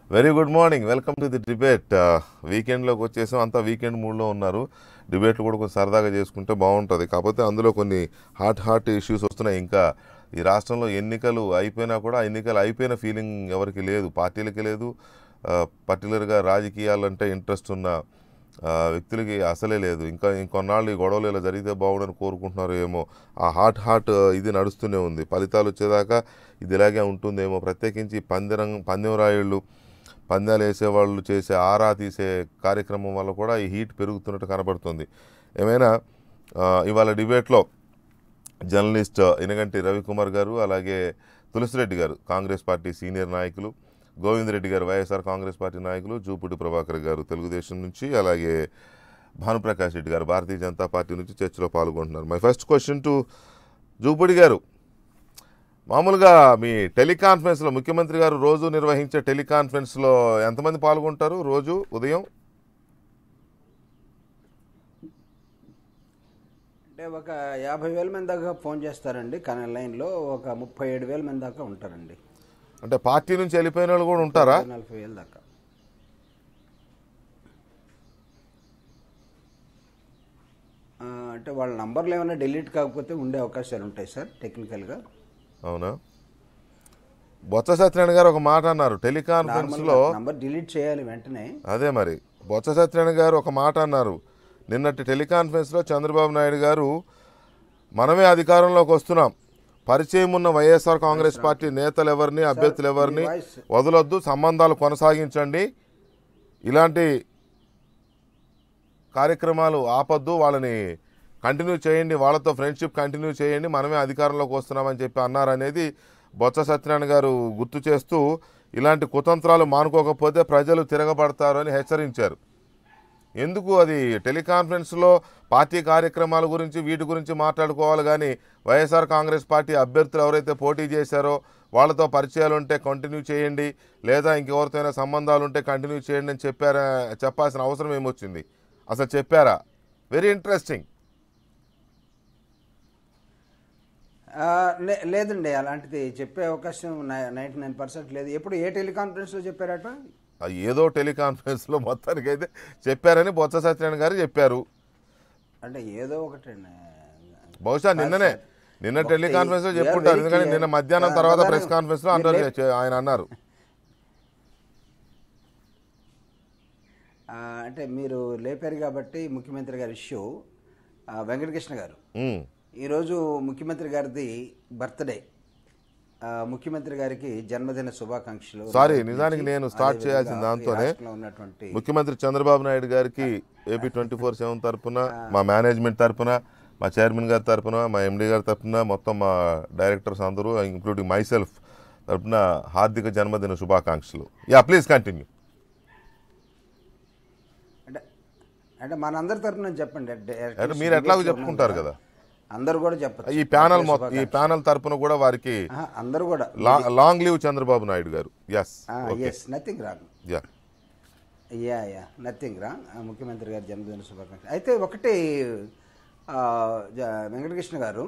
Very good morning welcome to the debate వీకెండ్లోకి వచ్చేసాం అంతా వీకెండ్ మూడ్లో ఉన్నారు డిబేట్లు కూడా కొంచెం సరదాగా చేసుకుంటే బాగుంటుంది కాకపోతే అందులో కొన్ని హాట్ హాట్ ఇష్యూస్ వస్తున్నాయి ఇంకా ఈ రాష్ట్రంలో ఎన్నికలు అయిపోయినా కూడా ఆ ఎన్నికలు అయిపోయిన ఫీలింగ్ ఎవరికి లేదు పార్టీలకి లేదు పర్టికులర్గా రాజకీయాలంటే ఇంట్రెస్ట్ ఉన్న ఆ, వ్యక్తులకి అసలే లేదు ఇంకా ఇంకొన్నాళ్ళు ఈ గొడవలు ఇలా జరిగితే బాగుండని కోరుకుంటున్నారు ఏమో ఆ హాట్ హాట్ ఇది నడుస్తూనే ఉంది ఫలితాలు వచ్చేదాకా ఇది ఇలాగే ఉంటుందేమో ప్రత్యేకించి పందెరం పందెం రాయుళ్ళు పందాలు వేసేవాళ్ళు చేసే ఆరా తీసే కార్యక్రమం వల్ల కూడా ఈ హీట్ పెరుగుతున్నట్టు కనబడుతుంది ఏమైనా ఆ, ఇవాళ డిబేట్లో జర్నలిస్ట్ ఇనగంటి రవికుమార్ గారు అలాగే తులసిరెడ్డి గారు కాంగ్రెస్ పార్టీ సీనియర్ నాయకులు గోవిందరెడ్డి గారు వైఎస్ఆర్ కాంగ్రెస్ పార్టీ నాయకులు జూపుడి ప్రభాకర్ గారు తెలుగుదేశం నుంచి అలాగే భానుప్రకాష్ రెడ్డి గారు భారతీయ జనతా పార్టీ నుంచి చర్చలో పాల్గొంటున్నారు my first question to Jupudi garu మామూలుగా మీ టెలికాన్ఫరెన్స్లో ముఖ్యమంత్రి గారు రోజు నిర్వహించే టెలికాన్ఫరెన్స్లో ఎంతమంది పాల్గొంటారు రోజు ఉదయం అంటే ఒక యాభై వేల మంది దాకా ఫోన్ చేస్తారండి కానీ లైన్లో ఒక ముప్పై ఏడు వేల మంది దాకా ఉంటారండి అంటే పార్టీ నుంచి వెళ్ళిపోయిన వాళ్ళు కూడా ఉంటారా నలభై వేల దాకా ఆ, అంటే వాళ్ళ నంబర్లు ఏమైనా డిలీట్ కాకపోతే ఉండే అవకాశాలు ఉంటాయి సార్ టెక్నికల్గా అవునా బొత్స సత్యనారాయణ గారు ఒక మాట అన్నారు టెలికాన్ఫరెన్స్లో నంబర్ డిలీట్ చేయాలి వెంటనే అదే మరి బొత్స సత్యనారాయణ గారు ఒక మాట అన్నారు నిన్నటి టెలికాన్ఫరెన్స్లో చంద్రబాబు నాయుడు గారు మనమే అధికారంలోకి వస్తున్నాం పరిచయం ఉన్న వైఎస్ఆర్ కాంగ్రెస్ పార్టీ నేతలు ఎవరిని అభ్యర్థులు ఎవరిని వాయిస్ వదలొద్దు సంబంధాలు కొనసాగించండి ఇలాంటి కార్యక్రమాలు ఆపొద్దు వాళ్ళని కంటిన్యూ చేయండి వాళ్ళతో ఫ్రెండ్షిప్ కంటిన్యూ చేయండి మనమే అధికారంలోకి వస్తున్నామని చెప్పి అన్నారనేది బొత్స సత్యనారాయణ గారు గుర్తు చేస్తూ ఇలాంటి కుతంత్రాలు మానుకోకపోతే ప్రజలు తిరగబడతారు అని హెచ్చరించారు ఎందుకు అది టెలికాన్ఫరెన్స్లో పార్టీ కార్యక్రమాల గురించి వీటి గురించి మాట్లాడుకోవాలి కానీ వైఎస్ఆర్ కాంగ్రెస్ పార్టీ అభ్యర్థులు ఎవరైతే పోటీ చేశారో వాళ్ళతో పరిచయాలు ఉంటే కంటిన్యూ చేయండి లేదా ఇంకెవరితోనైనా సంబంధాలు ఉంటే కంటిన్యూ చేయండి అని చెప్పారా చెప్పాల్సిన అవసరం ఏమొచ్చింది అసలు చెప్పారా వెరీ ఇంట్రెస్టింగ్ ఆ, లే- లేదండి అలాంటిది చెప్పే అవకాశం నైంటీ నైన్ పర్సెంట్ లేదు ఎప్పుడు ఏ టెలికాన్ఫరెన్స్లో చెప్పారట అది ఏదో టెలికాన్ఫరెన్స్లో మొత్తానికైతే చెప్పారని బొత్స సత్యనారాయణ గారు చెప్పారు అంటే ఏదో ఒకటండి బహుశా నిన్ననే నిన్న టెలికాన్ఫరెన్స్ లో చెప్పుంటారు ఎందుకంటే నిన్న మధ్యాహ్నం తర్వాత ప్రెస్ కాన్ఫరెన్స్ లో అన్నారు ఆయన అన్నారు ఆ, అంటే మీరు లేపారు కాబట్టి ముఖ్యమంత్రి గారి ఇష్యూ ఆ, వెంకటకృష్ణ గారు ఉమ్, ఈరోజు ముఖ్యమంత్రి గారిది బర్త్డే ఆ, ముఖ్యమంత్రి గారికి జన్మదిన శుభాకాంక్షలు సారీ నిజానికి నేను స్టార్ట్ అదేవిధంగా చేయాల్సిన ఈ దాంతోనే రాష్ట్రంలో ఉన్నటువంటి ముఖ్యమంత్రి చంద్రబాబు నాయుడు గారికి ఏపీ ట్వంటీ ఫోర్ సెవెన్ తరపున మా మేనేజ్మెంట్ తరపున మా చైర్మన్ గారి తరపున మా ఎండి గారి తరపున మొత్తం మా డైరెక్టర్స్ అందరూ ఇంక్లూడింగ్ మై సెల్ఫ్ తరపున హార్దిక జన్మదిన శుభాకాంక్షలు యా ప్లీజ్ కంటిన్యూ అంటే అంటే మనందరి తరపున చెప్పండి అంటే అంటే మీరు ఎట్లాగో చెప్పుకుంటారు కదా అందరూ కూడా చెప్పచ్చు ఈ ప్యానల్ మొత్తం ఈ ప్యానల్ తరపున కూడా వారికి ఆహా, అందరూ కూడా లా- long live Chandrababu Naidu garu yes yes nothing wrong yeah yeah yeah nothing రా ముఖ్యమంత్రి గారి జన్మదిన శుభాకాంక్షలు అయితే ఒకటి ఆ, జ- వెంకటకృష్ణ గారు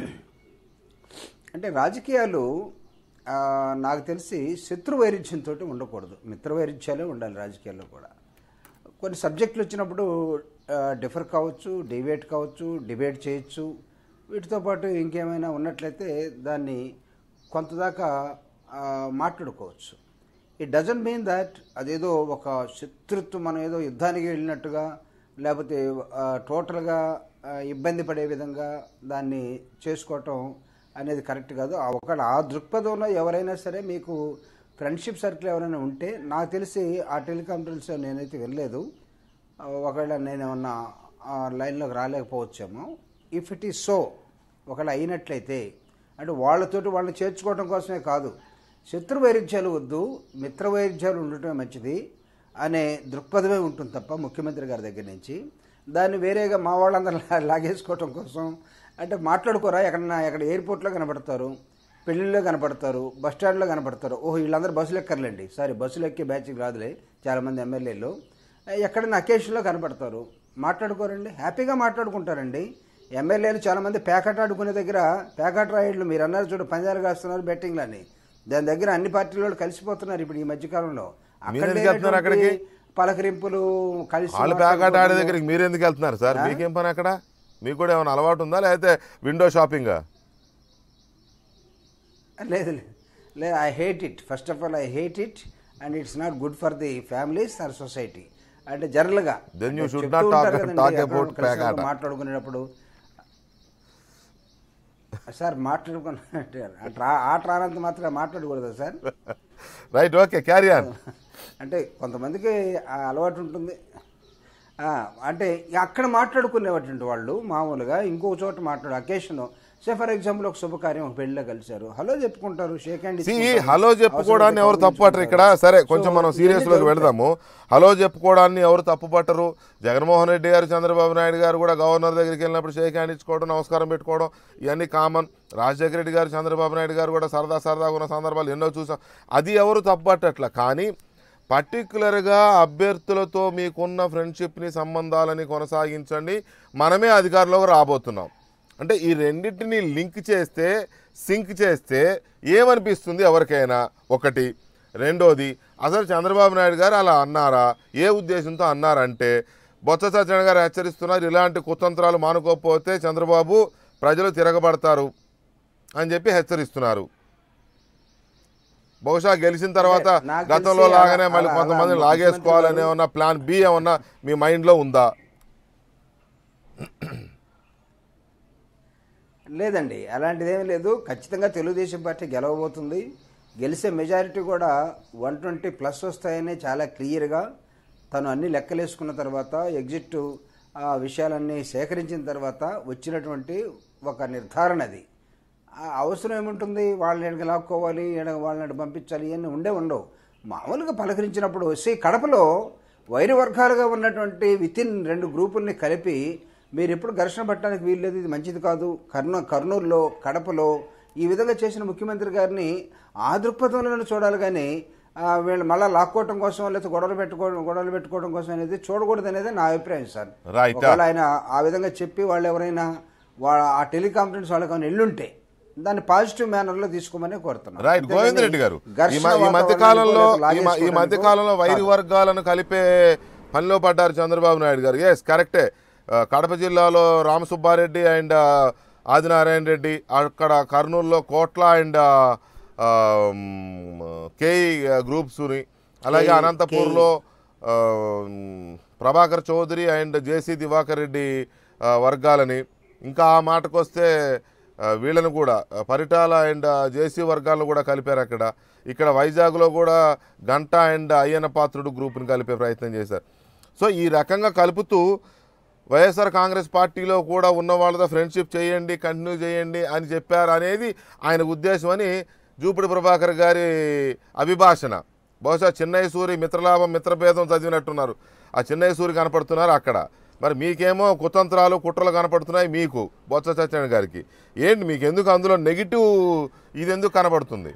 అంటే రాజకీయాలు ఆ, నాకు తెలిసి శత్రు వైరుధ్యంతో ఉండకూడదు మిత్ర వైరుధ్యాలే ఉండాలి రాజకీయాల్లో కూడా కొన్ని సబ్జెక్టులు వచ్చినప్పుడు డిఫర్ కావచ్చు డిబేట్ కావచ్చు డిబేట్ చేయొచ్చు వీటితో పాటు ఇంకేమైనా ఉన్నట్లయితే దాన్ని కొంతదాకా ఆ, మాట్లాడుకోవచ్చు ఇట్ డజంట్ మీన్ దట్ అదేదో ఒక శత్రుత్వం మనం ఏదో యుద్ధానికి వెళ్ళినట్టుగా లేకపోతే ఆ, టోటల్గా ఆ, ఇబ్బంది పడే విధంగా దాన్ని చేసుకోవటం అనేది కరెక్ట్ కాదు ఆ ఒకవేళ ఆ దృక్పథంలో ఎవరైనా సరే మీకు ఫ్రెండ్షిప్ సర్కిల్ ఎవరైనా ఉంటే నాకు తెలిసి ఆ టెలికాన్ఫరెన్స్ నేనైతే వెళ్ళలేదు ఆ, ఒకవేళ నేను ఏమన్నా ఆ లైన్లోకి రాలేకపోవచ్చేమో ఇఫ్ ఇట్ ఈస్ సో ఒకవేళ అయినట్లయితే అంటే వాళ్ళతోటి వాళ్ళని చేర్చుకోవడం కోసమే కాదు శత్రు వైరుధ్యాలు వద్దు మిత్ర వైరుధ్యాలు ఉండటమే మంచిది అనే దృక్పథమే ఉంటుంది తప్ప ముఖ్యమంత్రి గారి దగ్గర నుంచి దాన్ని వేరేగా మా వాళ్ళందరూ లా- లాగేసుకోవటం కోసం అంటే మాట్లాడుకోరా ఎక్కడన్నా ఎక్కడ ఎయిర్పోర్ట్లో కనపడతారు పెళ్ళిళ్ళలో కనపడతారు బస్ స్టాండ్లో కనపడతారు ఓహో వీళ్ళందరూ బస్సులు ఎక్కర్లేండి సారీ బస్సులు ఎక్కే బ్యాచ్కి రాదులే చాలామంది ఎమ్మెల్యేలు ఎక్కడైనా అకేషన్లో కనపడతారు మాట్లాడుకోరండి హ్యాపీగా మాట్లాడుకుంటారండి ఎమ్మెల్యేలు చాలామంది ప్యాకెట్ ఆడుకునే దగ్గర ప్యాకెట్ రాయిడ్లు మీరు అన్నారు చూడు పంజాలు కాస్తున్నారు బెట్టింగ్లని దాని దగ్గర అన్ని పార్టీల వాళ్ళు కలిసిపోతున్నారు ఇప్పుడు ఈ మధ్యకాలంలో అక్కడ మీరెందుకు వెళ్తున్నారు లేనటువంటి అక్కడికి? పలకరింపులు కలిసి వాళ్ళు ప్యాకెట్ ఆడే మాట్లాడుకోవడము. దగ్గరికి మీరు ఎందుకు వెళ్తున్నారు సార్ మీకేం పని అక్కడ మీకు కూడా ఏమైనా అలవాటు ఉందా లేకపోతే విండో షాపింగా లేదు లేదు లేదు I hate it first of all I hate it and it's not good for the families or society అంటే జనరల్గా Then you అంటే should చెప్తూ not talk- ఉంటారు కదండి, talk ఎక్కడో about కలిసి పేకాట. మాట్లాడుకునేటప్పుడు సార్ మాట్లాడుకున్నట్టు అట్లా ఆట రానంత మాత్రం మాట్లాడకూడదా sir right okay carry on అంటే కొంతమందికి ఆ అలవాటు ఉంటుంది ఆ, అంటే అక్కడ మాట్లాడుకునేటువంటి వాళ్ళు మామూలుగా ఇంకో చోట మాట్లాడు అకేషన్ సే ఫర్ ఎగ్జాంపుల్ ఒక శుభకార్యం ఒక పెళ్లిలో కలిశారు హలో చెప్పుకుంటారు షేక్ హ్యాండ్ సి ఇచ్చుకుంటారు. హలో చెప్పుకోవడాన్ని ఎవరు అవసరమైతే తప్పు పట్టరు ఇక్కడ సరే కొంచెం మనం సో సీరియస్ ఇవన్నీ లోకి వెళదాము హలో చెప్పుకోవడాన్ని ఎవరు తప్పు పట్టరు జగన్మోహన్ రెడ్డి గారు చంద్రబాబు నాయుడు గారు కూడా గవర్నర్ దగ్గరికి వెళ్ళినప్పుడు షేక్ హ్యాండ్ ఇచ్చుకోవడం నమస్కారం పెట్టుకోవడం ఇవన్నీ కామన్ రాజశేఖర రెడ్డి గారు చంద్రబాబు నాయుడు గారు కూడా సరదా సరదాగా ఉన్న సందర్భాలు ఎన్నో చూసాం అది ఎవరు తప్పు పట్టట్ల కానీ పర్టికులర్గా అభ్యర్థులతో మీకున్న ఫ్రెండ్షిప్ని సంబంధాలని కొనసాగించండి మనమే అధికారంలోకి రాబోతున్నాం అంటే ఈ రెండింటిని లింక్ చేస్తే సింక్ చేస్తే ఏమనిపిస్తుంది ఎవరికైనా ఒకటి రెండోది అసలు చంద్రబాబు నాయుడు గారు అలా అన్నారా ఏ ఉద్దేశంతో అన్నారంటే బొత్స సత్యనారాయణ గారు హెచ్చరిస్తున్నారు ఇలాంటి కుతంత్రాలు మానుకోకపోతే చంద్రబాబు ప్రజలు తిరగబడతారు అని చెప్పి హెచ్చరిస్తున్నారు బహుశా గెలిచిన తర్వాత అంటే నాకు గతంలో తెలిసి లాగానే అలా- మళ్ళీ అలా- కొంతమందిని అలా లాగేసుకోవాలనే ముఖ్యమంత్రి ఏమన్నా ప్లాన్ బి ఏమన్నా మీ మైండ్లో ఉందా లేదండి అలాంటిదేమీ లేదు ఖచ్చితంగా తెలుగుదేశం పార్టీ గెలవబోతుంది గెలిచే మెజారిటీ కూడా వన్ ట్వంటీ ప్లస్ వస్తాయని చాలా క్లియర్గా తను అన్ని లెక్కలేసుకున్న తర్వాత ఎగ్జిట్ ఆ విషయాలన్నీ సేకరించిన తర్వాత వచ్చినటువంటి ఒక నిర్ధారణ అది ఆ అవసరం ఏముంటుంది వాళ్ళని ఎక్కడికి లాక్కోవాలి ఈడ- వాళ్ళని పంపించాలి ఇవన్నీ ఉండే ఉండవు మామూలుగా పలకరించినప్పుడు సి కడపలో వైరు వర్గాలుగా ఉన్నటువంటి వితిన్ రెండు గ్రూపుల్ని కలిపి మీరు ఎప్పుడు ఘర్షణ పట్టడానికి వీల్లేదు ఇది మంచిది కాదు కర్నూ కర్నూలులో కడపలో ఈ విధంగా చేసిన ముఖ్యమంత్రి గారిని ఆ దృక్పథంలో చూడాలి కానీ ఆ, వీళ్ళు మళ్ళీ లాక్కోవటం కోసం లేకపోతే గొడవలు పెట్టుకోవడం గొడవలు పెట్టుకోవడం కోసం అనేది చూడకూడదు అనేది నా అభిప్రాయం సార్ Right. ఒకవేళ ఆయన ఆ విధంగా చెప్పి వాళ్ళు ఎవరైనా వాళ్ళ ఆ టెలికాన్ఫరెన్స్ వాళ్ళకి ఏమైనా ఎల్లుంటే దాన్ని పాజిటివ్ మేనర్లో తీసుకోమని కోరుతున్నాను రైట్ అంతేగాని గోవింద్ రెడ్డి గారు ఈ ఘర్షణ మ- ఈ మధ్య వాతావరణానికో కాలంలో లేదా ఈ మ- ఈ మధ్య లాగేసుకోవడానికో కాలంలో వైరి కాదు. వర్గాలను కలిపే పనిలో పడ్డారు చంద్రబాబు నాయుడు గారు ఎస్ కరెక్టే ఆ, కడప జిల్లాలో రామసుబ్బారెడ్డి అండ్ ఆ, ఆదినారాయణ రెడ్డి అక్కడ కర్నూలులో కోట్ల అండ్ ఆ, ఆ, మ్, కేఈ గ్రూప్స్ని అలాగే కేఈ, అనంతపూర్లో ఆ, మ్, ప్రభాకర్ చౌదరి అండ్ జేసీ దివాకర్ రెడ్డి ఆ, వర్గాలని ఇంకా ఆ మాటకు వస్తే ఆ, వీళ్ళను కూడా ఆ, పరిటాల అండ్ ఆ, జేసీ వర్గాలను కూడా కలిపారు అక్కడ ఇక్కడ వైజాగ్లో కూడా గంట అండ్ అయ్యన్న పాత్రుడు గ్రూప్ని కలిపే ప్రయత్నం చేశారు సో ఈ రకంగా కలుపుతూ వైఎస్ఆర్ కాంగ్రెస్ పార్టీలో కూడా ఉన్న వాళ్ళతో ఫ్రెండ్షిప్ చేయండి కంటిన్యూ చేయండి అని చెప్పారు అనేది ఆయన ఉద్దేశం అని జూపిడి ప్రభాకర్ గారి అభిభాషణ బహుశా చెన్నై సూరి మిత్రలాభం మిత్రభేదం చదివినట్టున్నారు ఆ చెన్నై సూరి కనపడుతున్నారు అక్కడ మరి మీకేమో కుతంత్రాలు కుట్రలు కనపడుతున్నాయి మీకు బొత్స సత్యనారాయణ గారికి ఏంటి మీకు ఎందుకు అందులో నెగిటివ్ ఇది ఎందుకు కనపడుతుంది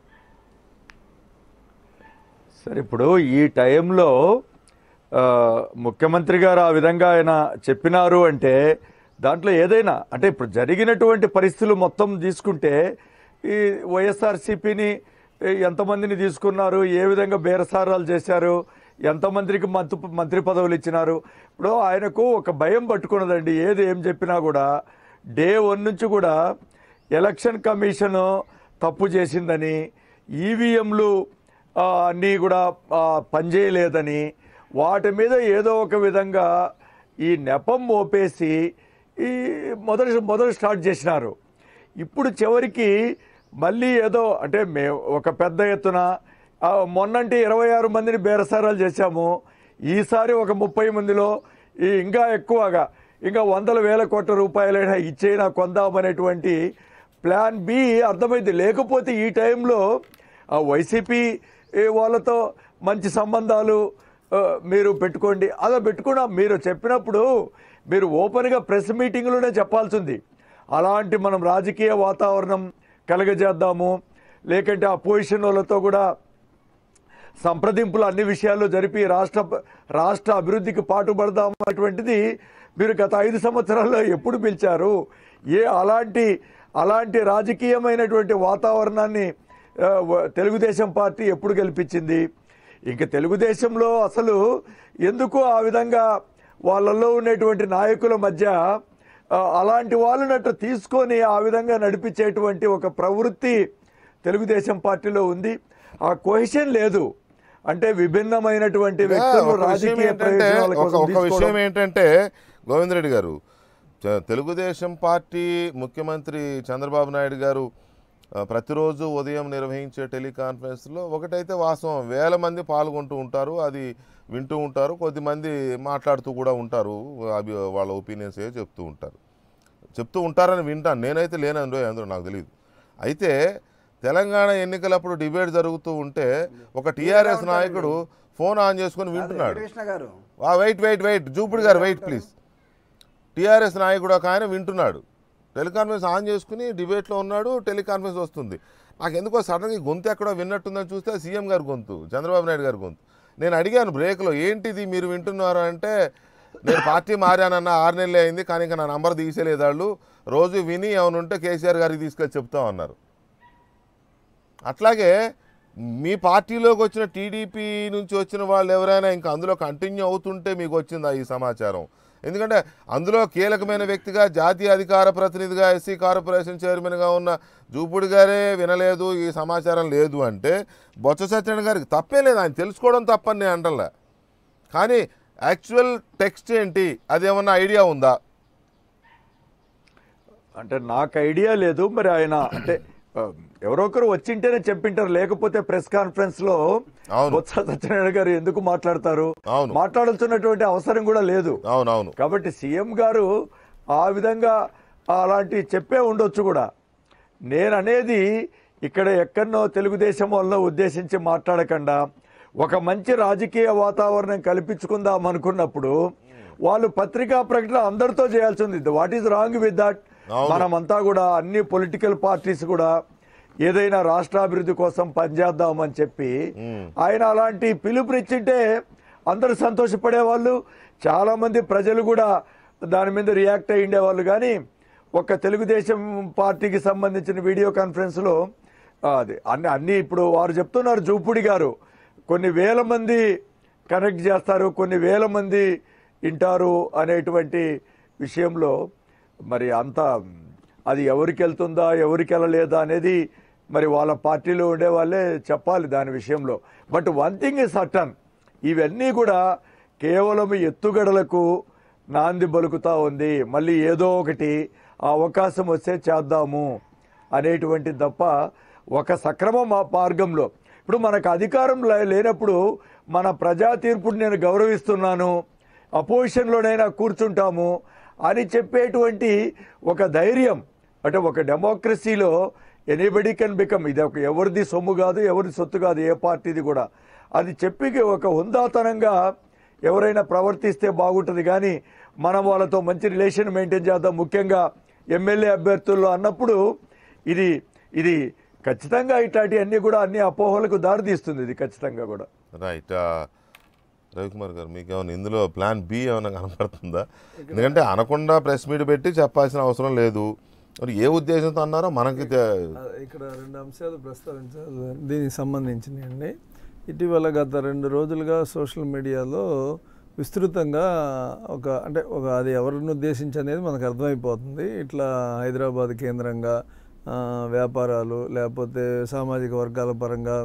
సరే ఇప్పుడు ఈ టైంలో ఆ, ముఖ్యమంత్రి గారు ఆ విధంగా ఆయన చెప్పినారు అంటే దాంట్లో ఏదైనా అంటే ఇప్పుడు జరిగినటువంటి పరిస్థితులు మొత్తం తీసుకుంటే ఈ వైఎస్ఆర్సీపీని ఎంతమందిని తీసుకున్నారు ఏ విధంగా బేరసారాలు చేశారు ఎంతమందికి మంత్రి మంత్రి పదవులు ఇచ్చినారు ఇప్పుడు ఆయనకు ఒక భయం పట్టుకున్నదండి ఏది ఏం చెప్పినా కూడా డే వన్ నుంచి కూడా ఎలక్షన్ కమిషన్ తప్పు చేసిందని ఈవీఎంలు అన్నీ కూడా ఆ, పనిచేయలేదని వాటి మీద ఏదో ఒక విధంగా ఈ నెపం మోపేసి ఈ మొదటి మొదలు స్టార్ట్ చేసినారు ఇప్పుడు చివరికి మళ్ళీ ఏదో అంటే మే ఒక పెద్ద ఎత్తున ఆ, మొన్నంటే ఇరవై ఆరు మందిని బేరసారాలు చేశాము ఈసారి ఒక ముప్పై మందిలో ఈ ఇంకా ఎక్కువగా ఇంకా వందల వేల కోట్ల రూపాయలైనా ఇచ్చేనా కొందామనేటువంటి ప్లాన్ బి అర్థమైంది లేకపోతే ఈ టైంలో ఆ వైసీపీ ఏ, వాళ్ళతో మంచి సంబంధాలు ఆ, మీరు పెట్టుకోండి అలా పెట్టుకున్నా మీరు చెప్పినప్పుడు మీరు ఓపెన్గా ప్రెస్ మీటింగ్లోనే చెప్పాల్సింది అలాంటి మనం రాజకీయ వాతావరణం కలగజేద్దాము లేకంటే అపోజిషన్ వాళ్ళతో కూడా సంప్రదింపులు అన్ని విషయాల్లో జరిపి రాష్ట్ర రాష్ట్ర అభివృద్ధికి పాటుపడదాం అటువంటిది మీరు గత ఐదు సంవత్సరాల్లో ఎప్పుడు పిలిచారు ఏ అలాంటి అలాంటి రాజకీయమైనటువంటి వాతావరణాన్ని ఆ, వ- తెలుగుదేశం పార్టీ ఎప్పుడు గెలిపించింది ఇంక తెలుగుదేశంలో అసలు ఎందుకు ఆ విధంగా వాళ్ళల్లో ఉన్నటువంటి నాయకుల మధ్య ఆ, అలాంటి వాళ్ళనట్టు తీసుకొని ఆ విధంగా నడిపించేటువంటి ఒక ప్రవృత్తి తెలుగుదేశం పార్టీలో ఉంది ఆ కొహిషన్ లేదు అంటే విభిన్నమైనటువంటి వ్యక్తులు ఒక విషయం రాజకీయ ఏంటంటే ప్రయోజనాల ఒక కోసం ఒక విషయం తీసుకోవడం ఏంటంటే గోవిందరెడ్డి గారు చ- తెలుగుదేశం పార్టీ ముఖ్యమంత్రి చంద్రబాబు నాయుడు గారు ఆ, ప్రతిరోజు ఉదయం నిర్వహించే టెలికాన్ఫరెన్స్లో ఒకటైతే వాస్తవం వేల మంది పాల్గొంటూ ఉంటారు అది వింటూ ఉంటారు కొద్దిమంది మాట్లాడుతూ కూడా ఉంటారు అవి వాళ్ళ ఒపీనియన్స్ ఏ చెప్తూ ఉంటారు చెప్తూ ఉంటారని వింటాను నేనైతే లేనందో అందులో నాకు తెలియదు అయితే తెలంగాణ ఎన్నికలప్పుడు డిబేట్ జరుగుతూ ఉంటే ఒక టీఆర్ఎస్ నాయకుడు ఫోన్ ఆన్ చేసుకొని వింటున్నాడు కృష్ణ గారు వెయిట్ వెయిట్ వెయిట్ జూపుడు గారు వెయిట్ ప్లీజ్ టీఆర్ఎస్ నాయకుడు ఒక ఆయన వింటున్నాడు టెలికాన్ఫరెన్స్ ఆన్ చేసుకుని డిబేట్లో ఉన్నాడు టెలికాన్ఫరెన్స్ వస్తుంది నాకు ఎందుకో సడన్గా ఈ గొంతు ఎక్కడో విన్నట్టుందని చూస్తే సీఎం గారి గొంతు చంద్రబాబు నాయుడు గారి గొంతు నేను అడిగాను బ్రేక్లో ఏంటిది మీరు వింటున్నారు అంటే నేను పార్టీ మారానన్న ఆరు నెలలే అయింది కానీ ఇంకా నా నంబర్ తీసేలేదు వాళ్ళు రోజు విని ఏమైనా ఉంటే కేసీఆర్ గారికి తీసుకెళ్ళి చెప్తామన్నారు అట్లాగే మీ పార్టీలోకి వచ్చిన టీడీపీ నుంచి వచ్చిన వాళ్ళు ఎవరైనా ఇంకా అందులో కంటిన్యూ అవుతుంటే మీకు వచ్చిందా ఈ సమాచారం ఎందుకంటే అందులో కీలకమైన వ్యక్తిగా జాతీయ అధికార ప్రతినిధిగా ఎస్సీ కార్పొరేషన్ చైర్మన్గా ఉన్న జూపుడి గారే వినలేదు ఈ సమాచారం లేదు అంటే బొత్స సత్యనారాయణ గారికి తప్పే లేదు ఆయన తెలుసుకోవడం తప్పని నేను అంటలే కానీ యాక్చువల్ టెక్స్ట్ ఏంటి అదేమన్నా ఐడియా ఉందా అంటే నాకు ఐడియా లేదు మరి ఆయన అంటే ఆ, ఎవరో ఒకరు వచ్చింటేనే చెప్పింటారు లేకపోతే ప్రెస్ కాన్ఫరెన్స్ లో అవును. బొత్స సత్యనారాయణ గారు ఎందుకు మాట్లాడతారు అవును. మాట్లాడాల్సినటువంటి అవసరం కూడా లేదు అవునవును కాబట్టి సీఎం గారు ఆ విధంగా అలాంటి చెప్పే ఉండొచ్చు కూడా నేను అనేది ఇక్కడ ఎక్కడనో తెలుగుదేశం వల్ల ఉద్దేశించి మాట్లాడకుండా ఒక మంచి రాజకీయ వాతావరణం కల్పించుకుందాం అనుకున్నప్పుడు వాళ్ళు పత్రికా ప్రకటన అందరితో చేయాల్సి ఉంది what is wrong with that అవును. మనమంతా కూడా అన్ని పొలిటికల్ పార్టీస్ కూడా ఏదైనా రాష్ట్రాభివృద్ధి కోసం పనిచేద్దామని చెప్పి ఆయన అలాంటి పిలుపునిచ్చింటే అందరూ సంతోషపడే వాళ్ళు చాలా మంది ప్రజలు కూడా దాని మీద రియాక్ట్ అయ్యి ఉండేవాళ్ళు కానీ ఒక తెలుగుదేశం పార్టీకి సంబంధించిన వీడియో కాన్ఫరెన్స్లో అది అన్ని అన్ని ఇప్పుడు వారు చెప్తున్నారు జూపుడి గారు కొన్ని వేల మంది కనెక్ట్ చేస్తారు కొన్ని వేల మంది వింటారు అనేటువంటి విషయంలో మరి అంత అది ఎవరికి వెళ్తుందా ఎవరికి వెళ్ళలేదా అనేది మరి వాళ్ళ పార్టీలో ఉండే వాళ్ళే చెప్పాలి దాని విషయంలో but one thing is certain ఇవన్నీ కూడా కేవలం ఎత్తుగడలకు నాంది బలుకుతా ఉంది మళ్ళీ ఏదో ఒకటి ఆ అవకాశం వస్తే చేద్దాము అనేటువంటి తప్ప ఒక సక్రమ మా- మార్గంలో ఇప్పుడు మనకు అధికారం లే- లేనప్పుడు మన ప్రజా తీర్పుని నేను గౌరవిస్తున్నాను అపోజిషన్లోనైనా కూర్చుంటాము అని చెప్పేటువంటి ఒక ధైర్యం అంటే ఒక డెమోక్రసీలో ఎనీబడి కెన్ బికమ్ ఇది ఒక ఎవరిది సొమ్ము కాదు ఎవరిది సొత్తు కాదు ఏ పార్టీది కూడా అది చెప్పి ఒక హుందాతనంగా ఎవరైనా ప్రవర్తిస్తే బాగుంటుంది కానీ మనం వాళ్ళతో మంచి రిలేషన్ మెయింటైన్ చేద్దాం ముఖ్యంగా ఎమ్మెల్యే అభ్యర్థుల్లో అన్నప్పుడు ఇది ఇది ఖచ్చితంగా ఇట్లాంటి అన్ని కూడా అన్ని అపోహలకు దారితీస్తుంది ఇది ఖచ్చితంగా కూడా రైట్ రవికుమార్ గారు మీకు ఏమైనా ఇందులో ప్లాన్ బి ఏమైనా కనపడుతుందా ఎందుకంటే అనకుండా ప్రెస్ మీట్ పెట్టి చెప్పాల్సిన అవసరం లేదు మరి ఏ ఉద్దేశంతో అన్నారో మనకి తె- ఆ, ఇక్కడ రెండు అంశాలు ప్రస్తావించాలి దీనికి సంబంధించినవి అండి ఇటీవల గత రెండు రోజులుగా సోషల్ మీడియాలో విస్తృతంగా ఒక అంటే ఒక అది ఎవరిని ఉద్దేశించి అనేది మనకు అర్థమైపోతుంది ఇట్లా హైదరాబాద్ కేంద్రంగా ఆ, వ్యాపారాలు లేకపోతే సామాజిక వర్గాల పరంగా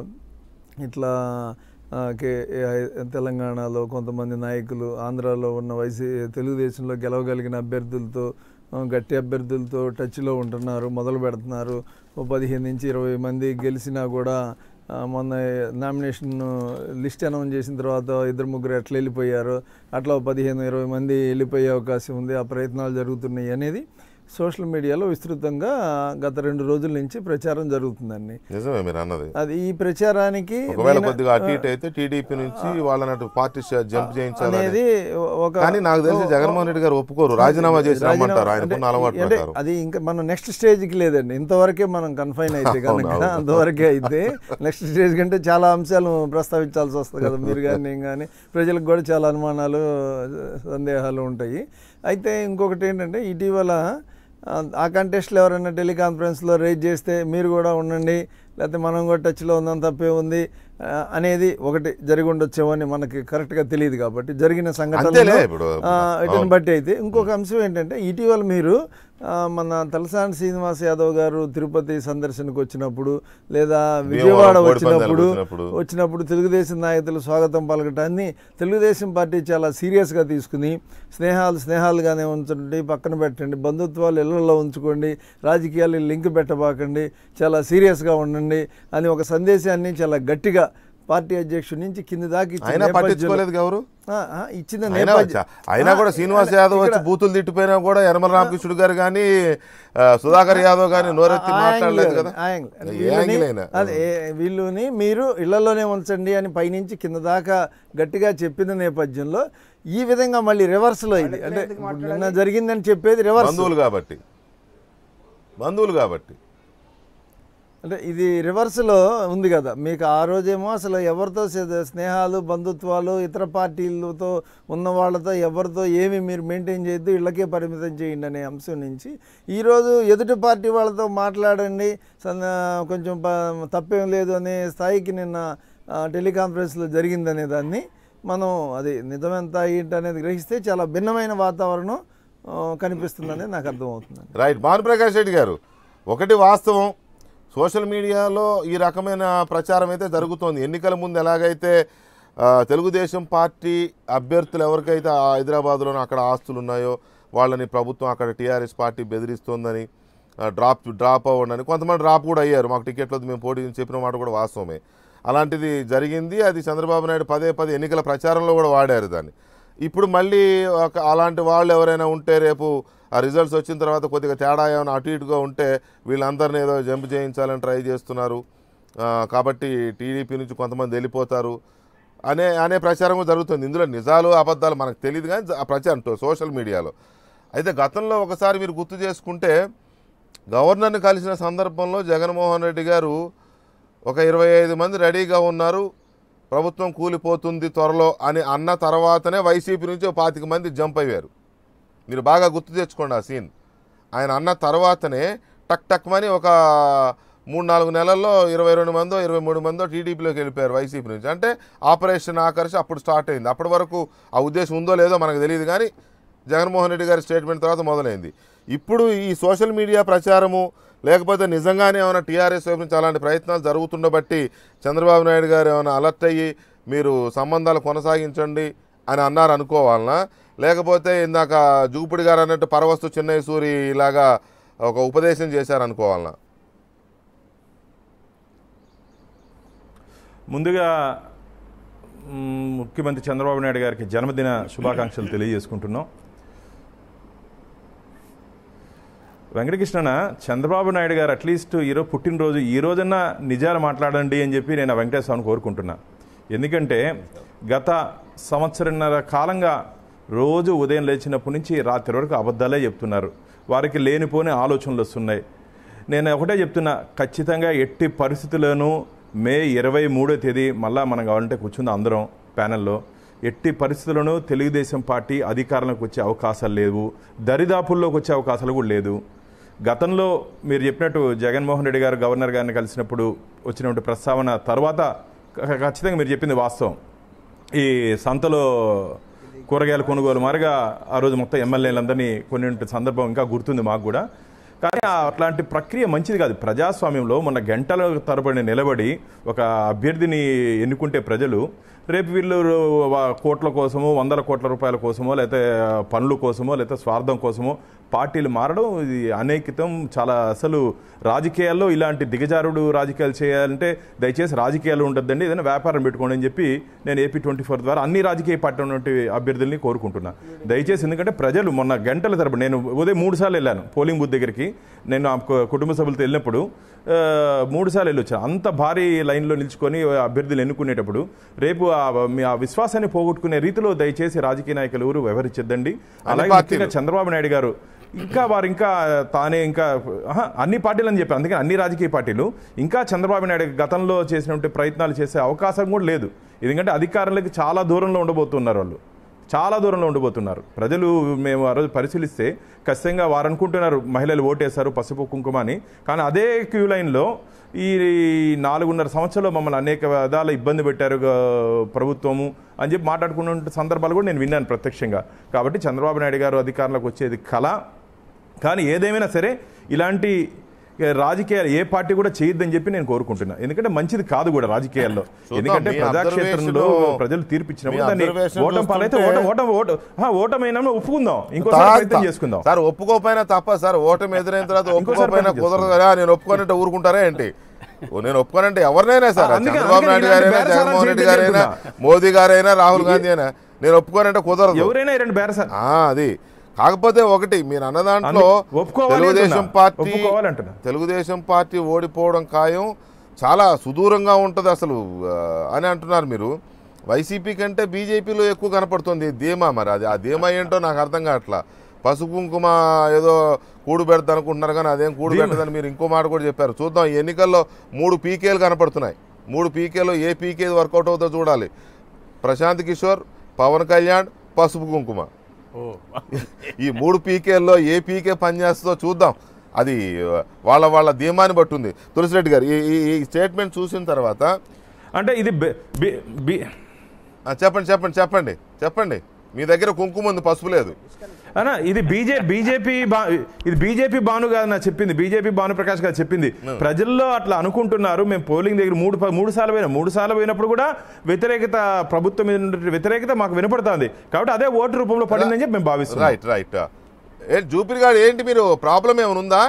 ఇట్లా ఆ, కే ఏ హై- తెలంగాణలో కొంతమంది నాయకులు ఆంధ్రాలో ఉన్న వైసీ తెలుగుదేశంలో గెలవగలిగిన అభ్యర్థులతో ఆ, గట్టి అభ్యర్థులతో టచ్లో ఉంటున్నారు మొదలు పెడుతున్నారు ఓ పదిహేను నుంచి ఇరవై మంది గెలిచినా కూడా ఆ, మొన్న నామినేషన్ లిస్ట్ అనౌన్స్ చేసిన తర్వాత ఇద్దరు ముగ్గురు ఎట్లా వెళ్ళిపోయారు అట్లా ఓ పదిహేను ఇరవై మంది వెళ్ళిపోయే అవకాశం ఉంది ఆ ప్రయత్నాలు జరుగుతున్నాయి అనేది సోషల్ మీడియాలో విస్తృతంగా గత రెండు రోజుల నుంచి ప్రచారం జరుగుతుందండి నిజమే మీరు అన్నది అది ఈ ప్రచారానికి ఒకవేళ నేను- కొద్దిగా అటు ఇటు అయితే టీడీపీ నుంచి వాళ్ళని అటు పార్టీ జంప్ చేయించాలని అనేది ఒక కానీ నాకు తెలిసి జగన్మోహన్ రెడ్డి గారు ఒప్పుకోరు రాజీనామా చేసి రమ్మంటారు ఆయన అంటే- అలవాటు అంటే ప్రకారం అది ఇంకా మనం నెక్స్ట్ స్టేజ్కి లేదండి ఇంతవరకే మనం కన్ఫైన్ అయితే కనుక అవును. అంతవరకే అయితే నెక్స్ట్ స్టేజ్ కంటే చాలా అంశాలు ప్రస్తావించాల్సి వస్తుంది కదా మీరు కానీ నేను కానీ ప్రజలకు కూడా చాలా అనుమానాలు సందేహాలు ఉంటాయి అయితే ఇంకొకటి ఏంటంటే ఇటీవల ఆ, ఆ కంటెస్ట్లో ఎవరైనా టెలికాన్ఫరెన్స్లో రేజ్ చేస్తే మీరు కూడా ఉండండి లేకపోతే మనం కూడా టచ్లో ఉందని తప్పే ఉంది ఆ, అనేది ఒకటి జరిగి ఉండొచ్చేమో అని మనకి కరెక్ట్గా తెలియదు కాబట్టి జరిగిన అంతేలే సంఘటన ఇప్పుడు. వీటిని అవును. బట్టి అయితే ఇంకొక అంశం ఏంటంటే ఇటీవల మీరు ఆ, మన తలసాని శ్రీనివాస్ యాదవ్ గారు తిరుపతి సందర్శనకు వచ్చినప్పుడు లేదా విజయవాడ కోడిపందాలకు వచ్చినప్పుడు వచ్చినప్పుడు. వచ్చినప్పుడు తెలుగుదేశం నాయకులు స్వాగతం పలకటాన్ని తెలుగుదేశం పార్టీ చాలా సీరియస్గా తీసుకుని స్నేహాలు స్నేహాలుగానే ఉంచండి పక్కన పెట్టండి బంధుత్వాలు ఇళ్లలో ఉంచుకోండి రాజకీయాలు లింక్ పెట్టబాకండి చాలా సీరియస్గా ఉండండి అని ఒక సందేశాన్ని చాలా గట్టిగా పార్టీ అధ్యక్షుడి నుంచి కింది దాకా ఇచ్చిన అయినా నేపథ్యంలో- పట్టించుకోలేదు ఎవరు ఆ, ఆ, ఇచ్చిన అయినా నేపథ్యం వచ్చా- అయినా కూడా శ్రీనివాస్ యాదవ్ వచ్చి బూతులు తిట్టిపోయినా కూడా యనమల రామకృష్ణుడు గారు కానీ సుధాకర్ యాదవ్ కానీ నోరెత్తి ఆ మాట్లాడలేదు యాంగిల్ కదా ఆ యాంగిల్. ఏ వీళ్ళని- యాంగిల్ అయినా అదే ఏ- వీళ్ళని మీరు ఇళ్లలోనే ఉంచండి అని పైనుంచి కింద దాకా గట్టిగా చెప్పిన నేపథ్యంలో ఈ విధంగా మళ్ళీ రివర్స్ లో ఇది అంటే ఎందుకు ఇప్పుడు నిన్న జరిగిందని చెప్పేది రివర్స్ బంధువులు కాబట్టి బంధువులు కాబట్టి అంటే ఇది రివర్స్లో ఉంది కదా మీకు ఆ రోజేమో అసలు ఎవరితో సే- స్నేహాలు బంధుత్వాలు ఇతర పార్టీలతో ఉన్న వాళ్ళతో ఎవరితో ఏమి మీరు మెయింటైన్ చేయొద్దు ఇళ్ళకే పరిమితం చేయండి అనే అంశం నుంచి ఈరోజు ఎదుటి పార్టీ వాళ్ళతో మాట్లాడండి సన్న- కొంచెం ప- తప్పేం లేదు అనే స్థాయికి నిన్న ఆ, టెలికాన్ఫరెన్స్లో జరిగిందనే దాన్ని మనం అది నిజమెంత ఏంటి అనేది గ్రహిస్తే చాలా భిన్నమైన వాతావరణం ఆ, కనిపిస్తుందనేది నాకు అర్థమవుతుంది రైట్ భానుప్రకాష్ రెడ్డి గారు ఒకటి వాస్తవం సోషల్ మీడియాలో ఈ రకమైన ప్రచారం అయితే జరుగుతోంది ఎన్నికల ముందు ఎలాగైతే ఆ, తెలుగుదేశం పార్టీ అభ్యర్థులు ఎవరికైతే ఆ హైదరాబాద్లోనూ అక్కడ ఆస్తులు ఉన్నాయో వాళ్ళని ప్రభుత్వం అక్కడ టీఆర్ఎస్ పార్టీ బెదిరిస్తోందని ఆ, డ్రాప్ డ్రాప్ అవ్వండి కొంతమంది డ్రాప్ కూడా అయ్యారు మాకు టికెట్లు వద్దు మేము పోటీ చేసి చెప్పిన మాట కూడా వాస్తవమే అలాంటిది జరిగింది అది చంద్రబాబు నాయుడు పదే పదే ఎన్నికల ప్రచారంలో కూడా వాడారు దాన్ని ఇప్పుడు మళ్ళీ ఒక అలాంటి వాళ్ళు ఎవరైనా ఉంటే రేపు ఆ రిజల్ట్స్ వచ్చిన తర్వాత కొద్దిగా తేడా ఏమైనా అటు ఇటుగా ఉంటే వీళ్ళందరినీ ఏదో జంప్ చేయించాలని ట్రై చేస్తున్నారు ఆ, కాబట్టి టీడీపీ నుంచి కొంతమంది వెళ్ళిపోతారు అనే అనే ప్రచారం కూడా జరుగుతుంది ఇందులో నిజాలు అబద్ధాలు మనకు తెలియదు కానీ ఆ ప్రచారం తో- సోషల్ మీడియాలో అయితే గతంలో ఒకసారి మీరు గుర్తు చేసుకుంటే గవర్నర్ని కలిసిన సందర్భంలో జగన్మోహన్ రెడ్డి గారు ఒక ఇరవై ఐదు మంది రెడీగా ఉన్నారు ప్రభుత్వం కూలిపోతుంది త్వరలో అని అన్న తర్వాతనే వైసీపీ నుంచి ఒక పాతిక మంది జంప్ అయ్యారు మీరు బాగా గుర్తు తెచ్చుకోండి ఆ సీన్ ఆయన అన్న తర్వాతనే టక్ టక్ మని ఒక మూడు నాలుగు నెలల్లో ఇరవై రెండు మందో ఇరవై మూడు మందో టీడీపీలోకి వెళ్ళిపోయారు వైసీపీ నుంచి అంటే ఆపరేషన్ ఆకర్ష అప్పుడు స్టార్ట్ అయింది అప్పటి వరకు ఆ ఉద్దేశం ఉందో లేదో మనకు తెలియదు కానీ జగన్మోహన్ రెడ్డి గారి స్టేట్మెంట్ తర్వాత మొదలైంది ఇప్పుడు ఈ సోషల్ మీడియా ప్రచారము లేకపోతే నిజంగానే ఏమైనా టీఆర్ఎస్ వైపు నుంచి అలాంటి ప్రయత్నాలు జరుగుతుండబట్టి చంద్రబాబు నాయుడు గారు ఏమైనా అలర్ట్ అయ్యి మీరు సంబంధాలు కొనసాగించండి అని అన్నారు అనుకోవాలనా లేకపోతే ఇందాక జూపిడి గారు అన్నట్టు పరవస్తు చెన్నై సూరి ఇలాగా ఒక ఉపదేశం చేశారు అనుకోవాలనా ముందుగా మ్, ముఖ్యమంత్రి చంద్రబాబు నాయుడు గారికి జన్మదిన శుభాకాంక్షలు తెలియజేసుకుంటున్నాం వెంకటకృష్ణన చంద్రబాబు నాయుడు గారు అట్లీస్ట్ ఈరోజు పుట్టినరోజు ఈ రోజన్నా నిజాలు మాట్లాడండి అని చెప్పి నేను ఆ వెంకటేశ్వరని కోరుకుంటున్నా ఎందుకంటే గత సంవత్సరన్నర కాలంగా రోజు ఉదయం లేచినప్పటి నుంచి రాత్రి వరకు అబద్ధాలే చెప్తున్నారు వారికి లేనిపోని ఆలోచనలు వస్తున్నాయి నేను ఒకటే చెప్తున్నా ఖచ్చితంగా ఎట్టి పరిస్థితుల్లోనూ మే ఇరవై మూడో తేదీ మళ్ళా మనం కావాలంటే కూర్చుందాం అందరం ప్యానెల్లో ఎట్టి పరిస్థితుల్లోనూ తెలుగుదేశం పార్టీ అధికారంలోకి వచ్చే అవకాశాలు లేవు దరిదాపుల్లోకి వచ్చే అవకాశాలు కూడా లేదు గతంలో మీరు చెప్పినట్టు జగన్మోహన్ రెడ్డి గారు గవర్నర్ గారిని కలిసినప్పుడు వచ్చినటువంటి ప్రస్తావన తర్వాత ఖ- ఖచ్చితంగా మీరు చెప్పింది వాస్తవం ఈ సంతలో కూరగాయల కొనుగోలు మారిగా ఆ రోజు మొత్తం ఎమ్మెల్యేలందరినీ కొన్ని సందర్భం ఇంకా గుర్తుంది మాకు కూడా కానీ ఆ అట్లాంటి ప్రక్రియ మంచిది కాదు ప్రజాస్వామ్యంలో మొన్న గంటల తరబడి నిలబడి ఒక అభ్యర్థిని ఎన్నుకుంటే ప్రజలు రేపు వీళ్ళు వా- కోట్ల కోసమో వందల కోట్ల రూపాయల కోసమో లేకపోతే పనుల కోసమో లేకపోతే స్వార్థం కోసమో పార్టీలు మారడం ఇది అనేకితం చాలా అసలు రాజకీయాల్లో ఇలాంటి దిగజారుడు రాజకీయాలు చేయాలంటే దయచేసి రాజకీయాలు ఉండొద్దండి ఏదైనా వ్యాపారం పెట్టుకోండి అని చెప్పి నేను ఏపీ ట్వంటీ ఫోర్ ద్వారా అన్ని రాజకీయ పార్టీ ఉన్నటువంటి అభ్యర్థుల్ని కోరుకుంటున్నా దయచేసి ఎందుకంటే ప్రజలు మొన్న గంటల తరబడి నేను ఉదయం మూడు సార్లు వెళ్ళాను పోలింగ్ బూత్ దగ్గరికి నేను ఆ కు- కుటుంబ సభ్యులతో వెళ్ళినప్పుడు ఆ, మూడు సార్లు వెళ్ళొచ్చాను అంత భారీ లైన్లో నిల్చుకొని అభ్యర్థులు ఎన్నుకునేటప్పుడు రేపు ఆ మీ ఆ విశ్వాసాన్ని పోగొట్టుకునే రీతిలో దయచేసి రాజకీయ నాయకులు ఎవరు వ్యవహరించద్దండి అలాగే పార్టీలు. ముఖ్యంగా చంద్రబాబు నాయుడు గారు ఇంకా వారు ఇంకా తానే ఇంకా ఆహా, అన్ని పార్టీలు అని చెప్పారు అందుకని అన్ని రాజకీయ పార్టీలు ఇంకా చంద్రబాబు నాయుడు గతంలో చేసినటువంటి ప్రయత్నాలు చేసే అవకాశం కూడా లేదు ఎందుకంటే అధికారంలోకి చాలా దూరంలో ఉండబోతున్నారు వాళ్ళు చాలా దూరంలో ఉండిపోతున్నారు ప్రజలు మేము ఆ రోజు పరిశీలిస్తే ఖచ్చితంగా వారు అనుకుంటున్నారు మహిళలు ఓటేశారు పసుపు కుంకుమ అని కానీ అదే క్యూ లైన్లో ఈ నాలుగున్నర సంవత్సరాలు మమ్మల్ని అనేక విధాల ఇబ్బంది పెట్టారు గా- ప్రభుత్వము అని చెప్పి మాట్లాడుకున్న సందర్భాలు కూడా నేను విన్నాను ప్రత్యక్షంగా కాబట్టి చంద్రబాబు నాయుడు గారు అధికారంలోకి వచ్చేది కళ కానీ ఏదేమైనా సరే ఇలాంటి ఏ, రాజకీయాలు ఏ పార్టీ కూడా చేయొద్దని చెప్పి నేను కోరుకుంటున్నా ఎందుకంటే మంచిది కాదు కూడా రాజకీయాల్లో చూద్దాం, ఎందుకంటే మీ ప్రజాక్షేత్రంలో observation- ప్రజలు తీర్పు ఇచ్చినప్పుడు మీ దాన్ని observation ఓటం పాలైతే చూస్తుంటే- ఓటం ఓటం ఓటం ఆ, ఓటమైనా ఒప్పుకుందాం ఇంకోసారి తా- ప్రయత్నం తా- చేసుకుందాం సార్ ఒప్పుకోపోయినా తప్ప సార్ ఓటమి ఎదురైన తర్వాత ఇంకోసారి ఒప్పుకోపోయినా ప్రయత్నం కుదరదు కదా నేను ఒప్పుకోనంటే ఊరుకుంటారా ఏంటి ఓ, నేను ఒప్పుకోనంటే ఎవరినైనా సార్ అందుకే- చంద్రబాబు అందుకే నాయుడు ఇలాంటి గారైనా బేరసారాలు జగన్మోహన్ రెడ్డి చేయొద్దని గారైనా మోదీ గారైనా రాహుల్ గాంధీ అయినా నేను ఒప్పుకోనంటే కుదరదు ఎవరైనా ఈ రెండు బేరస ఆ, అది కాకపోతే ఒకటి మీరు అన్న దాంట్లో అందుకే ఒప్పుకోవాలి తెలుగుదేశం అంటున్నా. పార్టీ ఒప్పుకోవాలి అంటున్నా. తెలుగుదేశం పార్టీ ఓడిపోవడం ఖాయం చాలా సుదూరంగా ఉంటుంది అసలు ఆ, అని అంటున్నారు మీరు వైసీపీ కంటే బీజేపీలో ఎక్కువ కనపడుతుంది ధీమా మరి అది ఆ ధీమా ఏంటో నాకు అర్థం కావట్లా పసుపు కుంకుమ ఏదో కూడు పెడతా అనుకుంటున్నారు కానీ అదేం కూడు పెట్టదని మీరు ఇంకో మాట కూడా చెప్పారు చూద్దాం ఈ ఎన్నికల్లో మూడు పీకేలు కనపడుతున్నాయి మూడు పీకేలో ఏ పీకే వర్కౌట్ అవుతుందో చూడాలి ప్రశాంత్ కిషోర్ పవన్ కళ్యాణ్ పసుపు కుంకుమ ఈ మూడు పీకేల్లో ఏ పీకే పనిచేస్తుందో చూద్దాం అది వాళ్ళ వాళ్ళ ధీమాని బట్టి ఉంది తులసిరెడ్డి గారు ఈ- ఈ- ఈ స్టేట్మెంట్ చూసిన తర్వాత అంటే ఇది బె- బి- బి- ఆ, చెప్పండి చెప్పండి చెప్పండి చెప్పండి మీ దగ్గర కుంకుమ ఉంది పసుపు లేదు అన్నా ఇది బీజే బీజేపీ బా ఇది బీజేపీ బాను కాదు నా చెప్పింది బీజేపీ భాను ప్రకాష్ గారు చెప్పింది ప్రజల్లో అట్లా అనుకుంటున్నారు మేము పోలింగ్ దగ్గర మూడు ప- మూడు సార్లు పోయినా మూడు సార్లు పోయినప్పుడు కూడా వ్యతిరేకత ప్రభుత్వం మీద ఉన్న వ్యతిరేకత మాకు వినపడుతుంది కాబట్టి అదే ఓటు రూపంలో పడిందని చెప్పి మేము భావిస్తున్నాం రైట్ రైట్ ఏ జూపిరి గారు ఏంటి మీరు ప్రాబ్లం ఏమైనా ఉందా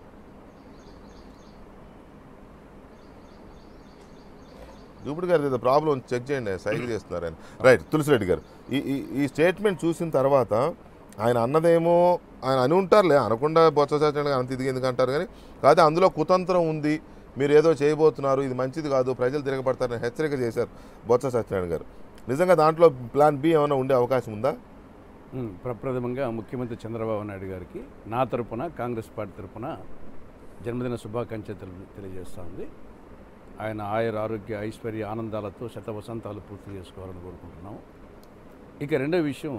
జూపిరి గారు ఏదో ప్రాబ్లం చెక్ చేయండి సైకిల్ చేస్తున్నారు ఆయన రైట్ తులసిరెడ్డి గారు ఈ ఈ ఈ స్టేట్మెంట్ చూసిన తర్వాత ఆయన అన్నదేమో ఆయన అని ఉంటారులే అనకుండా బొత్స సత్యనారాయణ అంత ఇది ఎందుకు అంటారు కానీ కాదు అందులో కుతంత్రం ఉంది మీరు ఏదో చేయబోతున్నారు ఇది మంచిది కాదు ప్రజలు తిరగబడతారని హెచ్చరిక చేశారు బొత్స సత్యనారాయణ గారు నిజంగా దాంట్లో ప్లాన్ బి ఏమైనా ఉండే అవకాశం ఉందా ఉమ్, ప్రప్రథమంగా ముఖ్యమంత్రి చంద్రబాబు నాయుడు గారికి నా తరపున కాంగ్రెస్ పార్టీ తరపున జన్మదిన శుభాకాంక్షలు తెలి- తెలియజేస్తా ఉంది ఆయన ఆయుర ఆరోగ్య ఐశ్వర్య ఆనందాలతో శత వసంతాలు పూర్తి చేసుకోవాలని కోరుకుంటున్నాము ఇక రెండో విషయం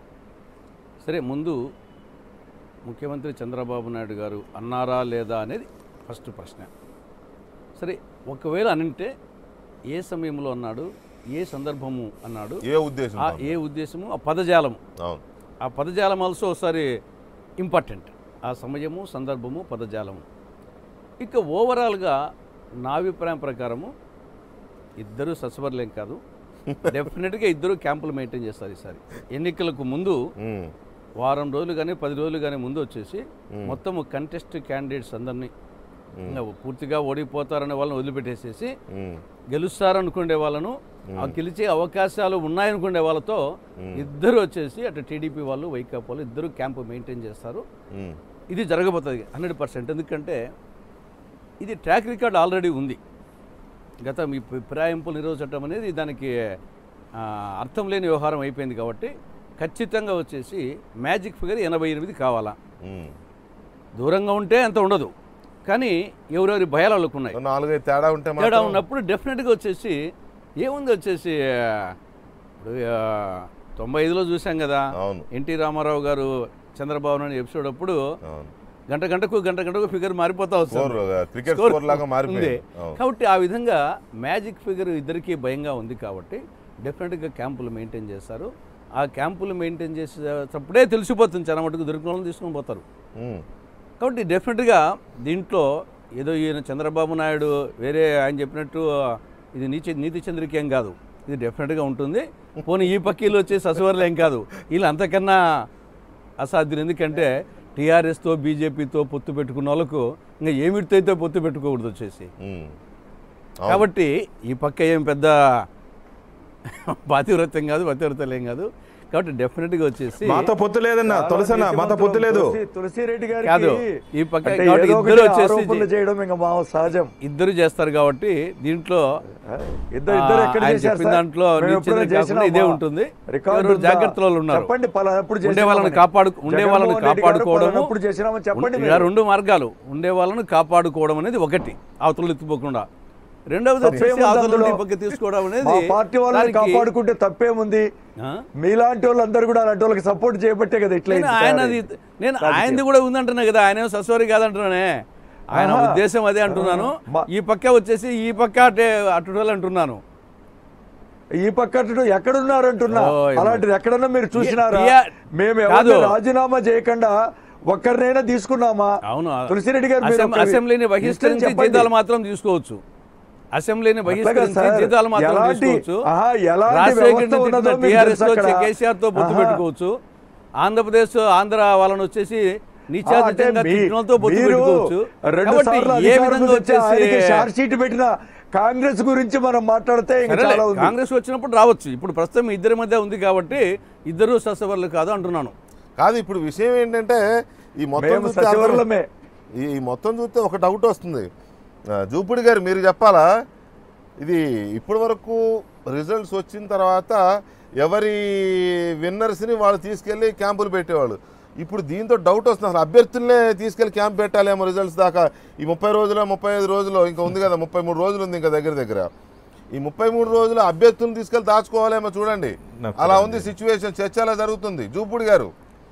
సరే ముందు ముఖ్యమంత్రి చంద్రబాబు నాయుడు గారు అన్నారా లేదా అనేది ఫస్ట్ ప్రశ్న సరే ఒకవేళ అనంటే ఏ సమయంలో అన్నాడు ఏ సందర్భము అన్నాడు ఏ ఉద్దేశం ఆ ఏ ఉద్దేశము ఆ పదజాలము అవును ఆ పదజాలం ఆల్సో ఒకసారి ఇంపార్టెంట్ ఆ సమయము సందర్భము పదజాలము ఇక ఓవరాల్గా నా అభిప్రాయం ప్రకారము ఇద్దరు సస్వర్లేం కాదు డెఫినెట్గా ఇద్దరు క్యాంపులు మెయింటైన్ చేస్తారు ఈసారి ఎన్నికలకు ముందు ఉమ్, వారం రోజులు కానీ పది రోజులు కానీ ముందు వచ్చేసి మొత్తం కంటెస్ట్ క్యాండిడేట్స్ అందరినీ ఇంకా పూర్తిగా ఓడిపోతారనే వాళ్ళని వదిలిపెట్టేసేసి ఉమ్, గెలుస్తారనుకునే వాళ్ళను ఆ గెలిచే అవకాశాలు ఉన్నాయనుకునే వాళ్ళతో ఇద్దరు వచ్చేసి అటు టీడీపీ వాళ్ళు వైకాపా వాళ్ళు ఇద్దరు క్యాంపు మెయింటైన్ చేస్తారు ఉమ్, ఇది జరగబోతుంది హండ్రెడ్ పర్సెంట్ ఎందుకంటే ఇది ట్రాక్ రికార్డ్ ఆల్రెడీ ఉంది గత మీ ఫిరాయింపులు నిర్వహించడం అనేది దానికి ఆ, అర్థం లేని వ్యవహారం అయిపోయింది కాబట్టి ఖచ్చితంగా వచ్చేసి మ్యాజిక్ ఫిగర్ ఎనభై ఎనిమిది కావాలా ఉమ్. దూరంగా ఉంటే అంత ఉండదు కానీ ఎవరెవరి భయాలు వాళ్ళకు ఉన్నాయి నాలుగైదు తేడా ఉంటే తేడా మాత్రం ఉన్నప్పుడు డెఫినెట్గా వచ్చేసి ఏముంది వచ్చేసి ఆ, ఇప్పుడు ఆ, తొంభై ఐదులో చూసాం కదా అవును. ఎన్టీ రామారావు గారు చంద్రబాబు నాయుడు ఎపిసోడ్ అప్పుడు అవును. గంట గంటకు గంట గంటకు ఫిగర్ మారిపోతా స్కోర్ వస్తుంది క్రికెట్ స్కోర్ స్కోర్ లాగా మారిపోయింది ఉంది. అవును. కాబట్టి ఆ విధంగా మ్యాజిక్ ఫిగర్ ఇద్దరికి భయంగా ఉంది కాబట్టి డెఫినెట్గా క్యాంపులు మెయింటైన్ చేస్తారు ఆ క్యాంపులు మెయింటైన్ చేసేటప్పుడే తెలిసిపోతుంది చాలా మటుకు దొరికిన వాళ్ళని తీసుకొని పోతారు ఉమ్, కాబట్టి డెఫినెట్గా దీంట్లో ఏదో ఈయన చంద్రబాబు నాయుడు వేరే ఆయన చెప్పినట్టు ఇది నీతి నీతి చంద్రికేం కాదు ఇది డెఫినెట్గా ఉంటుంది పోనీ ఈ పక్కీలు వచ్చే సచివర్లు ఏం కాదు వీళ్ళు అంతకన్నా అసాధ్యం ఎందుకంటే టీఆర్ఎస్తో బీజేపీతో పొత్తు పెట్టుకున్న వాళ్ళకు ఇంకా ఏమిటితో అయితే పొత్తు పెట్టుకోకూడదు వచ్చేసి ఉమ్. కాబట్టి ఈ పక్క ఏం పెద్ద పాతివ్రత్యం కాదు పతివ్రతలు ఏం కాదు కాబట్టి డెఫినెట్గా వచ్చేసి మాతో పొత్తు లేదన్న తులసన్న మాతో పొత్తు లేదు తులసి- తులసిరెడ్డి గారికి కాదు. ఈ పక్క అంటే కాబట్టి ఏదో ఇద్దరు ఒకటి వచ్చేసి ఆరోపణలు చేయడం ఇంకా మా సహజం ఇద్దరు చేస్తారు కాబట్టి దీంట్లో ఇద్దరు ఇద్దరు ఎక్కడ ఆయన చేశారు చెప్పిన సార్? దాంట్లో మేము నీతి ఎప్పుడైనా చంద్రిక కాకుండా చేసినామా? ఇదే ఉంటుంది. రికార్డు ఎవరు ఉందా? జాగ్రత్తలో ఉన్నారు. చెప్పండి పలానప్పుడు ఉండే వాళ్ళని చేసినామని. కాపాడు ఉండే వాళ్ళని జగన్మోహన్ రెడ్డి గారు కాపాడుకోవడము పలానప్పుడు చేసినామని చెప్పండి ఇలా మీరు. రెండు మార్గాలు ఉండే వాళ్ళని కాపాడుకోవడం అనేది ఒకటి అవతలు ఎత్తిపోకుండా రెండవది వచ్చేసి తప్పేముంది అవతల అందులో? నుండి పక్క తీసుకోవడం అనేది మా పార్టీ వాళ్ళని దానికి- కాపాడుకుంటే తప్పేముంది ఆ? మీలాంటి వాళ్ళందరూ కూడా అలాంటి వాళ్ళకి సపోర్ట్ చేయబట్టే కదా ఇట్లా నేను ఇది ఆయనది తయారైంది. నేను రాజకీయం. ఆయనది కూడా ఉందంటున్నా కదా ఆయన సస్వరి కాదంటున్నానే ఆయన ఆహా. ఉద్దేశం అదే అంటున్నాను మా- ఈ పక్క వచ్చేసి ఈ పక్క అటే అటుడోలు అంటున్నాను ఈ పక్కన ఎక్కడున్నారు అంటున్నా ఓ, ఏమో. అలాంటిది ఎక్కడన్నా మీరు చూసినారా టిఆర్ మేము కాదు. ఎవరిని రాజీనామా చేయకుండా ఒక్కరినైనా తీసుకున్నామా అవును తులసిరెడ్డి గారు మీరు అసెం- ఒక అసెంబ్లీని విషయం బహిష్కరించి చెప్పండి. జీతాలు మాత్రం తీసుకోవచ్చు అసెంబ్లీని అట్లాగా బహిష్కరించి సార్, జీతాలు మాత్రం ఎలాంటి- తీసుకోవచ్చు ఆహా, ఎలాంటి రాజశేఖర్ వ్యవస్థ ఉన్నదో మీకు టీఆర్ఎస్ తెలుసు లో అక్కడ. కేసీఆర్ తో పొత్తు ఆహా. పెట్టుకోవచ్చు ఆంధ్రప్రదేశ్ ఆంధ్ర వాళ్ళని వచ్చేసి ఆ, అంటే నిత్యాధికంగా మీ- తిట్టినోళ్ళతో పొత్తు మీరు పెట్టుకోవచ్చు రెండు కాబట్టి సార్లు ఏ అధికారం విధంగా గురించి ఆయనకి వచ్చేసి షార్ట్ షీట్ పెట్టిన కాంగ్రెస్ గురించి మనం మాట్లాడితే ఇంకా సరేలే, చాలా ఉంది కాంగ్రెస్ వచ్చినప్పుడు రావచ్చు ఇప్పుడు ప్రస్తుతం మీ ఇద్దరి మధ్య ఉంది కాబట్టి ఇద్దరు సస్యవర్లు కాదు అంటున్నాను కాదు ఇప్పుడు విషయం ఏంటంటే ఈ మొత్తం మేము చూస్తే అర్థం- సచివర్లమే. ఈ ఈ మొత్తం చూస్తే ఒక డౌట్ వస్తుంది ఆ, జూపుడి గారు మీరు చెప్పాలా ఇది ఇప్పటి వరకు రిజల్ట్స్ వచ్చిన తర్వాత ఎవరి విన్నర్స్ని వాళ్ళు తీసుకెళ్ళి క్యాంపులు పెట్టేవాళ్ళు ఇప్పుడు దీంతో డౌట్ వస్తుంది అసలు అభ్యర్థులనే తీసుకెళ్ళి క్యాంప్ పెట్టాలేమో రిజల్ట్స్ దాకా ఈ ముప్పై రోజుల ముప్పై ఐదు రోజులు ఇంకా ఉంది కదా ముప్పై మూడు రోజులు ఉంది ఇంకా దగ్గర దగ్గర ఈ ముప్పై మూడు రోజులు అభ్యర్థులను తీసుకెళ్ళి దాచుకోవాలేమో చూడండి నాకు అలా తెలియదు. ఉంది సిచ్యువేషన్ చర్చ అలా జరుగుతుంది జూపుడి గారు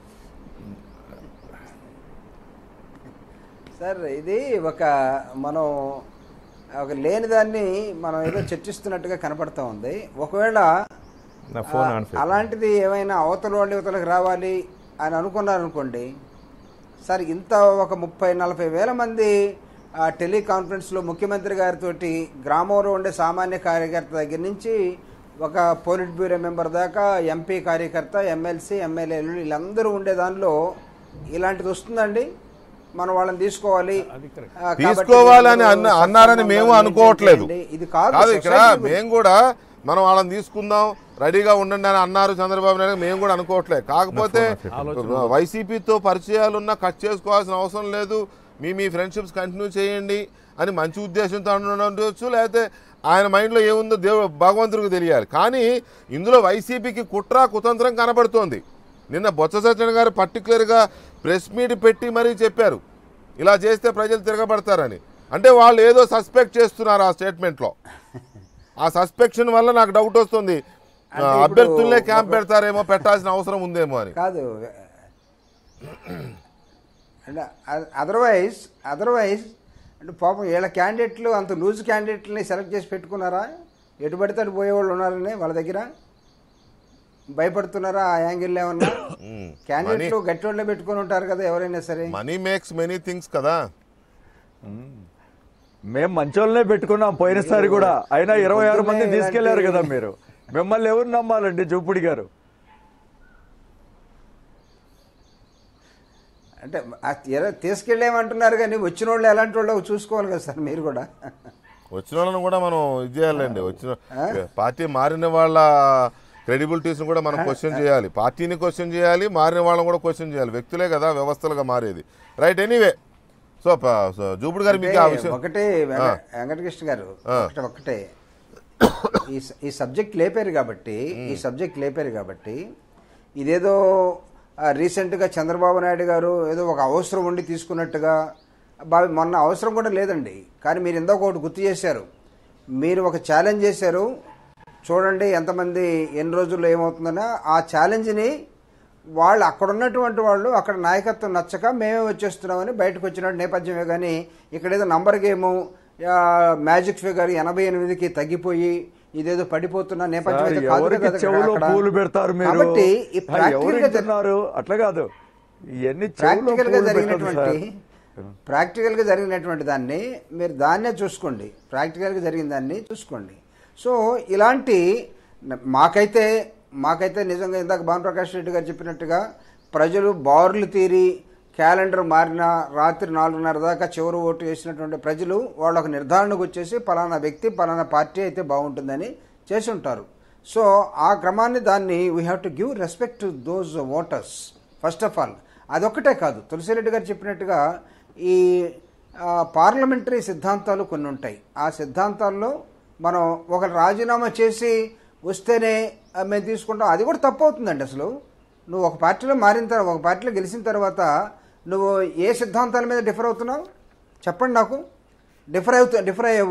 సార్ ఇది ఒక మనం ఒక లేని దాన్ని మనం ఏదో చర్చిస్తున్నట్టుగా కనపడతా ఉంది ఒకవేళ నా ఫోన్ ఆ, ఆన్ చేయి. అలాంటిది ఏమైనా అవతల వాళ్ళు ఇవతలకు రావాలి అని అనుకున్నారనుకోండి సార్ ఇంత ఒక ముప్పై నలభై వేల మంది ఆ టెలికాన్ఫరెన్స్లో ముఖ్యమంత్రి గారితో గ్రామంలో ఉండే సామాన్య కార్యకర్త దగ్గర నుంచి ఒక పోలిట్ బ్యూరో మెంబర్ దాకా ఎంపీ కార్యకర్త ఎమ్మెల్సీ ఎమ్మెల్యేలు వీళ్ళందరూ ఉండే దానిలో ఇలాంటిది వస్తుందండి మనం వాళ్ళని తీసుకోవాలి ఆ, కాబట్టి తీసుకోవాలని అన్న వీళ్ళందరూ అన్నారని మేము సత్సంబంధాలు అనుకోవట్లేదు మెయింటైన్ చేయండి. ఇది కాదు కాదు ఇక్కడ society గురించి. మేము కూడా మనం వాళ్ళని తీసుకుందాం రెడీగా ఉండండి అని అన్నారు చంద్రబాబు నాయుడు మేము కూడా అనుకోవట్లేదు కాకపోతే వైసీపీతో పరిచయాలు ఉన్నా కట్ చేసుకోవాల్సిన అవసరం లేదు మీ మీ ఫ్రెండ్షిప్స్ కంటిన్యూ చేయండి అని మంచి ఉద్దేశంతో ఉండవచ్చు లేకపోతే ఆయన మైండ్లో ఏముందో దేవుడు భగవంతుడికి తెలియాలి కానీ ఇందులో వైసీపీకి కుట్ర కుతంత్రం కనబడుతోంది నిన్న బొత్స సత్యనారాయణ గారు పర్టికులర్గా ప్రెస్ మీట్ పెట్టి మరీ చెప్పారు ఇలా చేస్తే ప్రజలు తిరగబడతారని అంటే వాళ్ళు ఏదో సస్పెక్ట్ చేస్తున్నారు ఆ స్టేట్మెంట్లో ఆ సస్పెక్షన్ వల్ల నాకు డౌట్ వస్తుంది ఆ, అంటే ఇప్పుడు అభ్యర్థులనే క్యాంప్ ఒక- పెడతారేమో పెట్టాల్సిన అవసరం ఉందేమో అని కాదు అంటే అదర్వైజ్ అదర్వైజ్ అంటే పాపం వీళ్ళ క్యాండిడేట్లు అంత లూజ్ క్యాండిడేట్ని సెలెక్ట్ చేసి పెట్టుకున్నారా ఎటు పడితే అటు పోయేవాళ్ళు ఉన్నారని వాళ్ళ దగ్గర భయపడుతున్నారా ఆ యాంగిల్ ఏమన్నా మ్మ్. క్యాండిడేట్లు గట్టి వాళ్ళే పెట్టుకొని ఉంటారు కదా ఎవరైనా సరే మనీ మేక్స్ మెనీ థింగ్స్ కదా మేము మంచోళ్ళనే పెట్టుకున్నాం పోయినసారి కూడా అయినా ఇరవై ఆరు మంది పొద్దున్నే తీసుకెళ్లారు కదా ఇలాంటి- మీరు మిమ్మల్ని ఎవరు నమ్మాలండి జూపుడి గారు అంటే ఆ తీర- తీసుకెళ్ళేమంటున్నారు కానీ వచ్చిన వాళ్ళు ఎలాంటి వాళ్ళు చూసుకోవాలి కదా సార్ మీరు కూడా వచ్చిన వాళ్ళని కూడా మనం ఇది చేయాలండి వచ్చిన పార్టీ మారిన వాళ్ళ క్రెడిబిలిటీస్ని కూడా మనం క్వశ్చన్ చేయాలి పార్టీని క్వశ్చన్ చేయాలి మారిన వాళ్ళని కూడా క్వశ్చన్ చేయాలి వ్యక్తులే కదా వ్యవస్థలుగా మారేది రైట్ ఎనీవే సో ప- సో జూపుడు గారు మీకు ఆ అంటే విషయం ఒకటే వెంక- వెంకటకృష్ణ గారు ఒకటే ఒకటే ఈ స- ఈ సబ్జెక్ట్ లేపారు కాబట్టి ఈ సబ్జెక్ట్ లేపారు కాబట్టి ఇదేదో ఆ, రీసెంట్గా చంద్రబాబు నాయుడు గారు ఏదో ఒక అవసరం ఉండి తీసుకున్నట్టుగా బావి మొన్న అవసరం కూడా లేదండి కానీ మీరు ఇందాక ఒకటి గుర్తు చేశారు మీరు ఒక ఛాలెంజ్ చేశారు చూడండి ఎంతమంది ఎన్ని రోజుల్లో ఏమవుతుందనో ఆ ఛాలెంజ్ని వాళ్ళు అక్కడ ఉన్నటువంటి వాళ్ళు అక్కడ నాయకత్వం నచ్చక మేమే వచ్చేస్తున్నామని బయటకు వచ్చిన నేపథ్యమే కానీ ఇక్కడ ఏదో నంబర్ గేము ఆ, మ్యాజిక్ ఫిగర్ ఎనభై ఎనిమిదికి తగ్గిపోయి ఇదేదో పడిపోతున్న నేపథ్యం అయితే కాదు ఎవరికి కదా చెవులో అక్కడ. పూలు పెడతారు మీరు కాబట్టి ఈ ఎవరు ప్రాక్టికల్ గా జరి- వింటున్నారు అట్లా కాదు ఇవన్నీ చెవులో ప్రాక్టికల్ గా పూలు పెట్టదు జరిగినటువంటి సార్. ప్రాక్టికల్ గా జరిగినటువంటి దాన్ని మీరు దాన్నే చూసుకోండి ప్రాక్టికల్ గా జరిగిన దాన్ని చూసుకోండి సో ఇలాంటి న- మాకైతే మాకైతే నిజంగా ఇందాక భానుప్రకాష్ రెడ్డి గారు చెప్పినట్టుగా ప్రజలు బారులు తీరి క్యాలెండర్ మారిన రాత్రి నాలుగున్నర దాకా చివరి ఓటు వేసినటువంటి ప్రజలు వాళ్ళు ఒక నిర్ధారణకు వచ్చేసి పలానా వ్యక్తి పలానా పార్టీ అయితే బాగుంటుందని చేసి ఉంటారు సో ఆ క్రమాన్ని దాన్ని we have to give respect to those voters first of all అదొక్కటే కాదు తులసిరెడ్డి గారు చెప్పినట్టుగా ఈ ఆ, పార్లమెంటరీ సిద్ధాంతాలు కొన్ని ఉంటాయి ఆ సిద్ధాంతాల్లో మనం ఒక రాజీనామా చేసి వస్తేనే ఆ, మేము తీసుకుంటాం అది కూడా తప్పు అవుతుందండి అసలు నువ్వు ఒక పార్టీలో మారిన తర్వాత ఒక పార్టీలో గెలిచిన తర్వాత నువ్వు ఏ సిద్ధాంతాల మీద డిఫర్ అవుతున్నావు చెప్పండి నాకు డిఫర్ అవుతు డిఫర్ అయ్యావు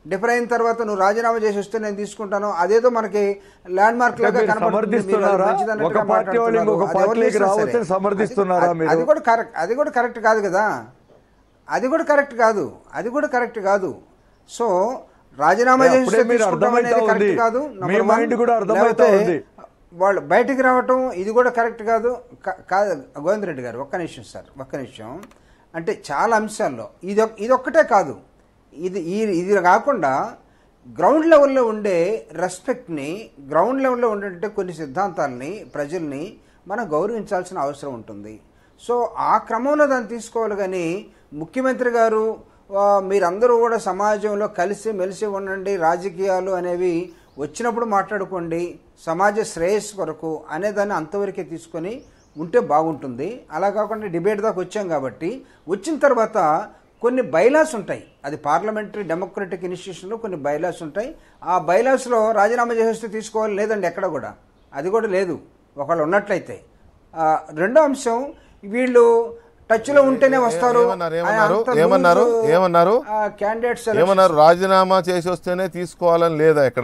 డిఫర్ అయిన తర్వాత నువ్వు రాజీనామా చేసి వస్తే నేను తీసుకుంటాను అదేదో మనకి ల్యాండ్ మార్క్ అంటే లాగా మీరు కనపడుతుంది. మీరు అది సమర్థిస్తున్నారా? మంచిదన్నట్టుగా ఒక పార్టీ వాళ్ళు ఇంకొక మాట్లాడుతున్నారు. అది ఎవరు పార్టీకి చేసినా సరే. రావచ్చని సమర్థిస్తున్నారా అది- మీరు? అది కూడా కరెక్ట్ అది కూడా కరెక్ట్ కాదు కదా అది కూడా కరెక్ట్ కాదు అది కూడా కరెక్ట్ కాదు సో రాజీనామా అప్పుడే చేసి మీరు తీసుకుంటాం అనేది అర్థమవుతా కరెక్ట్ ఉంది. కాదు మీ number one. మైండ్ కూడా అర్థమవుతా లేకపోతే ఉంది. వాళ్ళు బయటికి రావటం ఇది కూడా కరెక్ట్ కాదు కా- కాదు గోవింద్ రెడ్డి గారు ఒక్క నిమిషం సార్ ఒక్క నిమిషం అంటే చాలా అంశాల్లో ఇది ఒక్- ఇది ఒక్కటే కాదు ఇది ఈ ఇది కాకుండా గ్రౌండ్ లెవెల్లో ఉండే రెస్పెక్ట్ని గ్రౌండ్ లెవెల్లో ఉండే కొన్ని సిద్ధాంతాలని ప్రజల్ని మనం గౌరవించాల్సిన అవసరం ఉంటుంది సో ఆ క్రమంలో దాన్ని తీసుకోవాలి కానీ ముఖ్యమంత్రి గారు ఆ, మీరందరూ కూడా సమాజంలో కలిసి మెలిసి ఉండండి రాజకీయాలు అనేవి వచ్చినప్పుడు మాట్లాడుకోండి సమాజ శ్రేయస్సు కొరకు అనేదాన్ని అంతవరకే తీసుకొని ఉంటే బాగుంటుంది అలా కాకుండా డిబేట్ దాకా వచ్చాం కాబట్టి వచ్చిన తర్వాత కొన్ని బైలాస్ ఉంటాయి అది పార్లమెంటరీ డెమోక్రటిక్ ఇన్స్టిట్యూషన్లో కొన్ని బైలాస్ ఉంటాయి ఆ బైలాస్లో రాజీనామా చేస్తే తీసుకోవాలి లేదండి ఎక్కడ కూడా అది కూడా లేదు ఒకళ్ళు ఉన్నట్లయితే ఆ, రెండో అంశం వీళ్ళు టచ్లో ఉంటేనే వస్తారు ఏమన్నారు ఏమన్నారు ఏమన్నారు ఏమన్నారు క్యాండిడేట్స్ ఏమన్నారు రాజీనామా చేసి వస్తేనే తీసుకోవాలని లేదా ఎక్కడ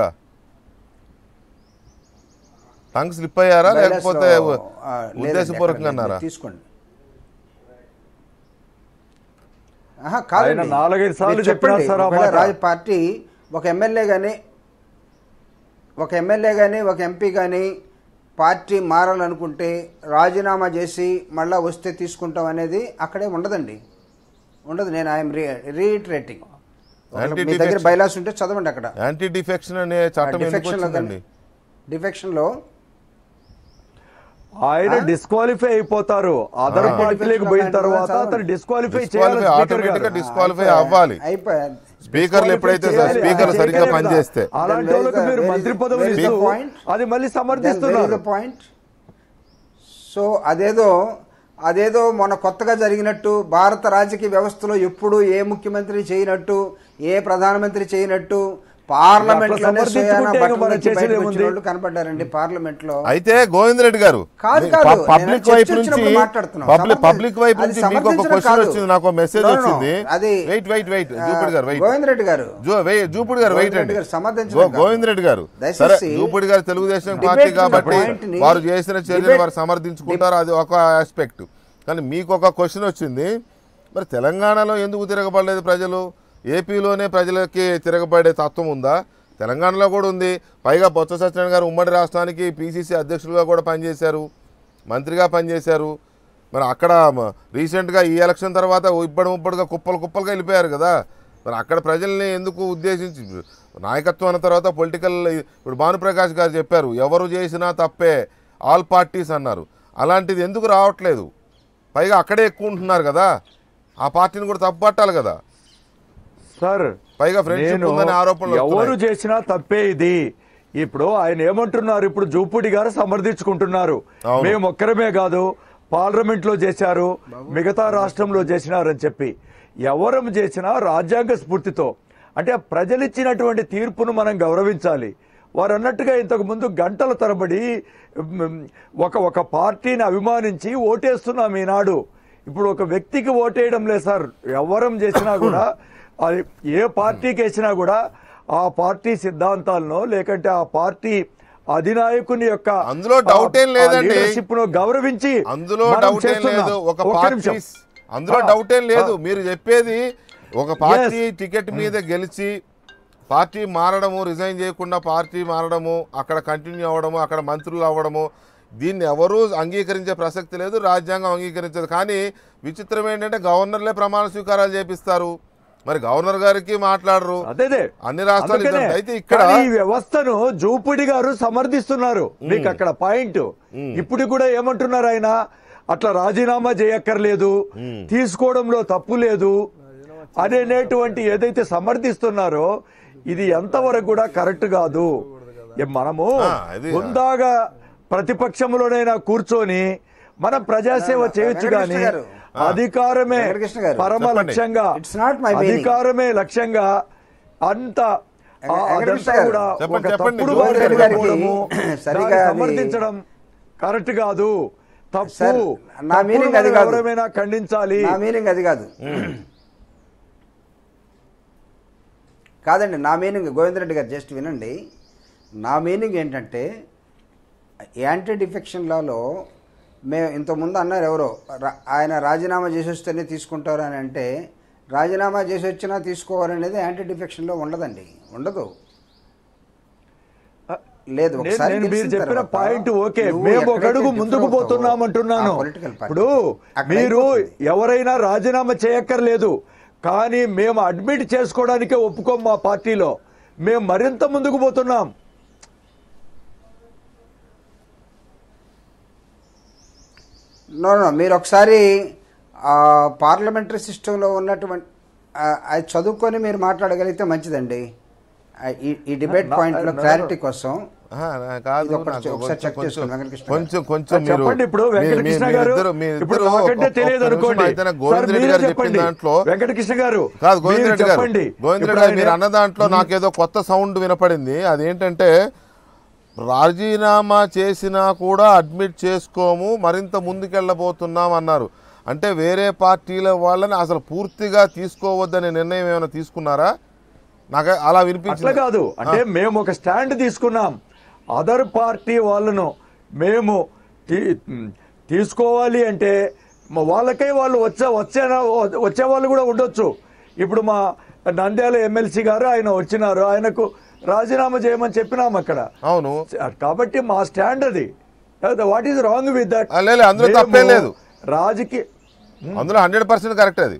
టంగ్ స్లిప్ అయ్యారా లేకపోతే ఉద్దేశపూర్వకంగా అన్నారా తీసుకోండి ఆహా, కాదండి. ఆయన నాలుగైదు సార్లు మీరు చెప్పినారు చెప్పండి. సార్ ఆ ఒకవేళ మాట. రాజ పార్టీ ఒక ఎమ్మెల్యే కానీ ఒక ఎమ్మెల్యే కానీ ఒక ఎంపీ కానీ పార్టీ మారాలనుకుంటే రాజీనామా చేసి మళ్ళా వస్తే తీసుకుంటాం అనేది అక్కడే ఉండదండి ఉండదు నేను ఐఎమ్ రీఇటరేటింగ్ మీ దగ్గర Anti-defection. బైలాస్ ఉంటే చదవండి అక్కడ యాంటీ డిఫెక్షన్ అనే చట్టం ఎందుకు డిఫెక్షన్లో వచ్చిందండి డిఫెక్షన్లో ఆయన డిస్క్వాలిఫై అయిపోతారు అదర్ పార్టీలకు పోయిన తర్వాత అతను డిస్క్వాలిఫై చేయాలి Disqualify, స్పీకర్ automatic గా గారు. disqualify అవ్వాలి అయిపోయి స్పీకర్లు ఎప్పుడైతే చేయాలి. స్పీకర్లు అది సరిగ్గా చేయగలరు కదా. పనిచేస్తే అలాంటి Then where is వాళ్ళకి the- మీరు where is- మంత్రి పదవులు where is the ఇస్తూ point? అది మళ్ళీ Then where is సమర్థిస్తున్నారు the point? సో అదేదో అదేదో మొన్న కొత్తగా జరిగినట్టు భారత రాజకీయ వ్యవస్థలో ఎప్పుడు ఏ ముఖ్యమంత్రి చేయనట్టు ఏ ప్రధానమంత్రి చేయనట్టు పార్లమెంట్ అట్లా సమర్థించుకుంటే ఇక మనం చేసేది ఏముంది? వాళ్ళు కనపడ్డారండి పార్లమెంట్ లో అయితే గోవింద్ రెడ్డి గారు కాదు, మీ- కాదు. ప- నేను పబ్లిక్ చర్చ వైపు నుంచి వచ్చినప్పుడు మాట్లాడుతున్నాం. పబ్లిక్ సమర్థి- పబ్లిక్ వైపు అది నుంచి మీకు ఒక సమర్థించడం క్వశ్చన్ కాదు. వచ్చింది నాకు మెసేజ్ No, no, no. వచ్చింది అది వెయిట్ వెయిట్ వెయిట్ ఆ, జూపిడి గారు వెయిట్ గోవింద్ రెడ్డి గారు జూపుడు గారు వెయిట్ గోవింద్ అండి రెడ్డి గారు సమర్థించడం గో- కాదు. గోవింద్ రెడ్డి గారు దయచేసి సరే జూపుడి గారు తెలుగుదేశం debate పార్టీ ఉన్న కాబట్టి point ని- వారు చేసిన చర్యలు debate- వారు సమర్థించుకుంటారు అది ఒక ఆస్పెక్ట్ కానీ మీకు ఒక క్వశ్చన్ వచ్చింది మరి తెలంగాణలో ఎందుకు తిరగబడలేదు ప్రజలు ఏపీలోనే ప్రజలకి తిరగబడే తత్వం ఉందా తెలంగాణలో కూడా ఉంది పైగా బొత్స సత్యనారాయణ గారు ఉమ్మడి రాష్ట్రానికి పీసీసీ అధ్యక్షులుగా కూడా పనిచేశారు మంత్రిగా పనిచేశారు మరి అక్కడ మ- రీసెంట్గా ఈ ఎలక్షన్ తర్వాత ఇబ్బడి ముబ్బడిగా కుప్పలు కుప్పలుగా వెళ్ళిపోయారు కదా మరి అక్కడ ప్రజల్ని ఎందుకు ఉద్దేశించి నాయకత్వం అన్న తర్వాత పొలిటికల్ ఇప్పుడు భానుప్రకాష్ గారు చెప్పారు ఎవరు చేసినా తప్పే ఆల్ పార్టీస్ అన్నారు అలాంటిది ఎందుకు రావట్లేదు పైగా అక్కడే ఎక్కువ ఉంటున్నారు కదా ఆ పార్టీని కూడా తప్పు పట్టాలి కదా సార్ పైగా ఫ్రెండ్షిప్ నేను ఉందని ఆరోపణలు ఎవరు వస్తున్నాయి. చేసినా తప్పే ఇది ఇప్పుడు ఆయన ఏమంటున్నారు ఇప్పుడు జూపూడి గారు సమర్థించుకుంటున్నారు అవును. మేము ఒక్కరమే కాదు పార్లమెంట్ లో చేశారు మిగతా రాష్ట్రంలో చేసినారని చెప్పి ఎవరం చేసినా రాజ్యాంగ స్ఫూర్తితో అంటే ప్రజలిచ్చినటువంటి తీర్పును మనం గౌరవించాలి వారు అన్నట్టుగా ఇంతకు ముందు గంటల తరబడి మ్, ఒక ఒక పార్టీని అభిమానించి ఓటేస్తున్నాం ఈనాడు ఇప్పుడు ఒక వ్యక్తికి ఓటేయడం లేదు సార్ ఎవరం చేసినా కూడా అది ఏ పార్టీకి వేసినా కూడా ఆ పార్టీ సిద్ధాంతాలను లేకంటే ఆ పార్టీ అధినాయకుని యొక్క అందులో డౌట్ ఏం లేదండి. లీడర్షిప్ ను గౌరవించి అందులో మనం డౌట్ ఏం చేస్తున్నాం. లేదు ఒక ఒక్క పార్టీ నిమిషం. అందులో ఆ, డౌట్ ఏం లేదు ఆ, మీరు చెప్పేది ఒక పార్టీ టికెట్ మీద గెలిచి పార్టీ మారడము రిజైన్ చేయకుండా పార్టీ మారడము అక్కడ కంటిన్యూ అవ్వడము అక్కడ మంత్రులు అవ్వడము దీన్ని ఎవరూ అంగీకరించే ప్రసక్తి లేదు రాజ్యాంగం అంగీకరించదు కానీ విచిత్రం ఏంటంటే గవర్నర్లే ప్రమాణ స్వీకారాలు చేపిస్తారు మరి గవర్నర్ గారికి మాట్లాడరు అదేదే అన్ని రాష్ట్రాలు అందుకనే. ఇద్దరు. అయితే ఇక్కడ కానీ ఈ వ్యవస్థను జూపుడి గారు సమర్థిస్తున్నారు మీకు అక్కడ పాయింట్ ఇప్పుడు కూడా ఏమంటున్నారు ఆయన అట్లా రాజీనామా చేయక్కర్లేదు తీసుకోవడంలో తప్పు లేదు అనేటువంటి ఏదైతే సమర్థిస్తున్నారో ఇది ఎంతవరకు కూడా కరెక్ట్ కాదు ఏ మనము ఆ, అది- హుందాగా ప్రతిపక్షంలోనైనా కూర్చొని మనం ప్రజాసేవ చేయొచ్చు వెంకటకృష్ణ కానీ గారు. అధికారమే వెంకటకృష్ణ గారు. పరమ చెప్పండి. లక్ష్యంగా It's not my meaning. అధికారమే లక్ష్యంగా అంత ఆ, వెంకటకృష్ణ అదంతా గారు. కూడా చెప్పండి, ఒక చెప్పండి. తప్పుడు గోవింద్ మార్గంలో రెడ్డి గారికి పోవడము, సరిగా దాన్ని అది- సమర్థించడం కరెక్ట్ కాదు తప్పు సార్, నా తప్పును meaning అది మనం కాదు. ఎవరైనా ఖండించాలి నా మీనింగ్ అది కాదు కాదండి నా మీనింగ్ గోవిందరెడ్డి గారు జస్ట్ వినండి నా మీనింగ్ ఏంటంటే యాంటీ డిఫెక్షన్ లాలో మేము ఇంతకుముందు అన్నారు ఎవరో రా- ఆయన రాజీనామా చేసి వస్తేనే తీసుకుంటారు అని అంటే రాజీనామా చేసి వచ్చినా తీసుకోవాలనేది యాంటీ డిఫెక్షన్లో ఉండదండి ఉండదు లేదు నేను- ఒకసారి నేను మీరు గెలిచిన చెప్పిన తర్వాత పాయింట్ ఓకే నువ్వు మేము ఒక ఎక్కడైతే అడుగు differ ముందుకు అవుతావో, పోతున్నాం అంటున్నాను ఆ political party. ఇప్పుడు అక్కడ మీరు అయిపోతుంది. ఎవరైనా రాజీనామా చేయక్కర్లేదు కానీ మేము అడ్మిట్ చేసుకోవడానికే ఒప్పుకోం మా పార్టీలో మేము మరింత ముందుకు పోతున్నాం నో నో మీరు ఒకసారి పార్లమెంటరీ సిస్టంలో ఉన్నటువంటి ఆ, అది చదువుకొని మీరు మాట్లాడగలిగితే మంచిదండి ఆ, ఈ ఈ డిబేట్ నా- పాయింట్లో నా- క్లారిటీ కోసం ఆహా, నా- కాదు ఇది ఒకటి నాకు ఒకసారి చెక్ కొంచెం- చేసుకోండి, వెంకటకృష్ణ గారు. కొంచెం కొంచెం మీరు చెప్పండి ఇప్పుడు మీ- మీ- వెంకటకృష్ణ గారు మీరిద్దరు- మీరిద్దరు ఇప్పుడు నాకంటే ఒక్క- తెలియదు ఒక్క నిమిషం అనుకోండి అయితే నాకు సార్, గోవింద్ రెడ్డి మీరు గారు చెప్పిన చెప్పండి దాంట్లో వెంకటకృష్ణ గారు కాదు గోవింద్ మీరు రెడ్డి గారు చెప్పండి గోవింద్ రెడ్డి ఇప్పుడు గారు మీరు ఆయన- అన్న దాంట్లో నాకేదో కొత్త సౌండ్ వినపడింది అదేంటంటే రాజీనామా చేసినా కూడా అడ్మిట్ చేసుకోము మరింత ముందుకెళ్ళబోతున్నాం అన్నారు అంటే వేరే పార్టీల వాళ్ళని అసలు పూర్తిగా తీసుకోవద్దనే నిర్ణయం ఏమైనా తీసుకున్నారా నాకు అలా అట్లా వినిపించింది కాదు అంటే మేము ఒక స్టాండ్ తీసుకున్నాం అదర్ పార్టీ వాళ్ళను మేము తీ- తీసుకోవాలి అంటే మా వాళ్ళకే వాళ్ళు వచ్చే వచ్చే వచ్చే వాళ్ళు కూడా ఉండొచ్చు ఇప్పుడు మా నంద్యాల ఎమ్మెల్సీ గారు ఆయన వచ్చినారు ఆయనకు రాజీనామా చేయమని చెప్పినాం అక్కడ అవును కాబట్టి మా స్టాండ్ అది what is wrong with that ఆ, లేదు, అందులో తప్పేం లేదు. రాజకీయ అందులో హండ్రెడ్ పర్సెంట్ కరెక్ట్ అది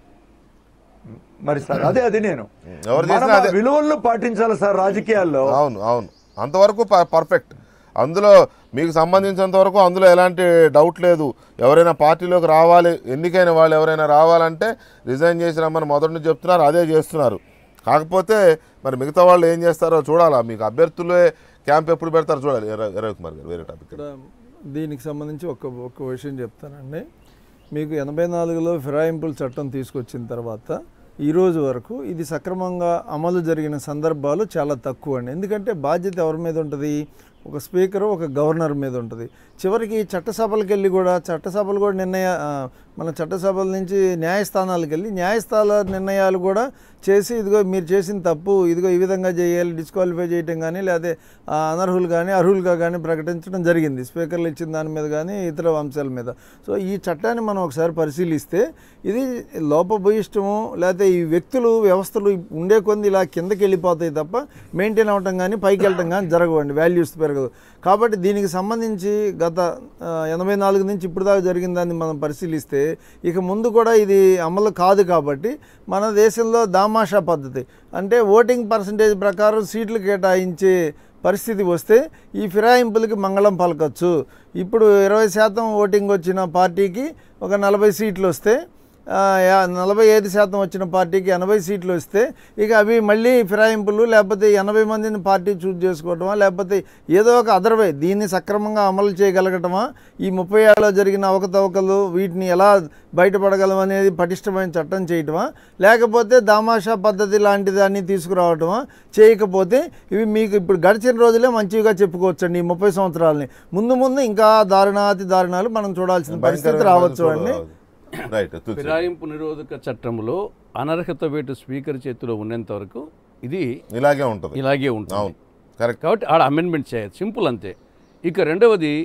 మరి సార్ అదే అది నేను ఎవరు మనం చేసినా ఆ అదే. విలువలను పాటించాలి సార్ రాజకీయాల్లో అవును అవును అంతవరకు ప- పర్ఫెక్ట్ అందులో మీకు సంబంధించినంత వరకు అందులో ఎలాంటి డౌట్ లేదు ఎవరైనా పార్టీలోకి రావాలి ఎన్నికైన వాళ్ళు ఎవరైనా రావాలంటే రిజైన్ చేసి రమ్మని మొదటి నుంచి చెప్తున్నారు అదే చేస్తున్నారు కాకపోతే మరి మిగతా వాళ్ళు ఏం చేస్తారో చూడాలా మీకు అభ్యర్థులే క్యాంప్ ఎప్పుడు పెడతారో చూడాలి రవి రవి కుమార్ గారు వేరే టాపిక్ ఇక్కడ దీనికి సంబంధించి ఒక ఒక విషయం చెప్తానండి మీకు ఎనభై నాలుగులో ఫిరాయింపుల చట్టం తీసుకొచ్చిన తర్వాత ఈ రోజు వరకు ఇది సక్రమంగా అమలు జరిగిన సందర్భాలు చాలా తక్కువ అండి ఎందుకంటే బాధ్యత ఎవరి మీద ఉంటుంది ఒక స్పీకరు ఒక గవర్నర్ మీద ఉంటుంది చివరికి చట్టసభలకు వెళ్ళి కూడా చట్టసభలు కూడా నిర్ణయ ఆ, మన చట్టసభల నుంచి న్యాయస్థానాలకు వెళ్ళి న్యాయస్థానాల నిర్ణయాలు కూడా చేసి ఇదిగో మీరు చేసిన తప్పు ఇదిగో ఈ విధంగా చేయాలి డిస్క్వాలిఫై చేయటం కానీ లేదా ఆ, అనర్హులు కానీ అర్హులుగా కానీ ప్రకటించడం జరిగింది స్పీకర్లు ఇచ్చిన దాని మీద కానీ ఇతర అంశాల మీద సో ఈ చట్టాన్ని మనం ఒకసారి పరిశీలిస్తే ఇది లోపభూయిష్టము లేకపోతే ఈ వ్యక్తులు వ్యవస్థలు ఉండే కొంది ఇలా కిందకి వెళ్ళిపోతాయి తప్ప మెయింటైన్ అవ్వటం కానీ పైకి వెళ్ళటం కానీ జరగవండి వాల్యూస్ పెరగదు కాబట్టి దీనికి సంబంధించి గత ఆ, ఎనభై నాలుగు నుంచి ఇప్పుడు దాకా జరిగిన దాన్ని మనం పరిశీలిస్తే ఇక ముందు కూడా ఇది అమలు కాదు కాబట్టి మన దేశంలో దామాషా పద్ధతి అంటే ఓటింగ్ పర్సంటేజ్ ప్రకారం సీట్లు కేటాయించే పరిస్థితి వస్తే ఈ ఫిరాయింపులకి మంగళం పలకచ్చు ఇప్పుడు ఇరవై శాతం ఓటింగ్ వచ్చిన పార్టీకి ఒక నలభై సీట్లు వస్తే ఆ, యా- నలభై ఐదు శాతం వచ్చిన పార్టీకి ఎనభై సీట్లు వస్తే ఇక అవి మళ్ళీ ఫిరాయింపులు లేకపోతే ఎనభై మందిని పార్టీ చూజ్ చేసుకోవటమా లేకపోతే ఏదో ఒక అదర్వే దీన్ని సక్రమంగా అమలు చేయగలగటమా ఈ ముప్పై ఏళ్ళలో జరిగిన అవకతవకలు వీటిని ఎలా బయటపడగలం అనేది పటిష్టమైన చట్టం చేయటమా లేకపోతే దామాషా పద్ధతి లాంటి దాన్ని తీసుకురావటమా చేయకపోతే ఇవి మీకు ఇప్పుడు గడిచిన రోజులే మంచిగా చెప్పుకోవచ్చండి ఈ ముప్పై సంవత్సరాలని ముందు ముందు ఇంకా దారుణాతి దారుణాలు మనం చూడాల్సిన పరిస్థితి రావచ్చు అండి రైట్ ఫిరాయింపు నిరోధక చట్టంలో అనర్హత వేటు స్పీకర్ చేతిలో ఉన్నంత వరకు ఇది ఇలాగే ఉంటుంది ఇలాగే ఉంటుంది అవును కరెక్ట్ కాబట్టి ఆడ అమెండ్మెంట్ చేయదు సింపుల్ అంతే ఇక రెండవది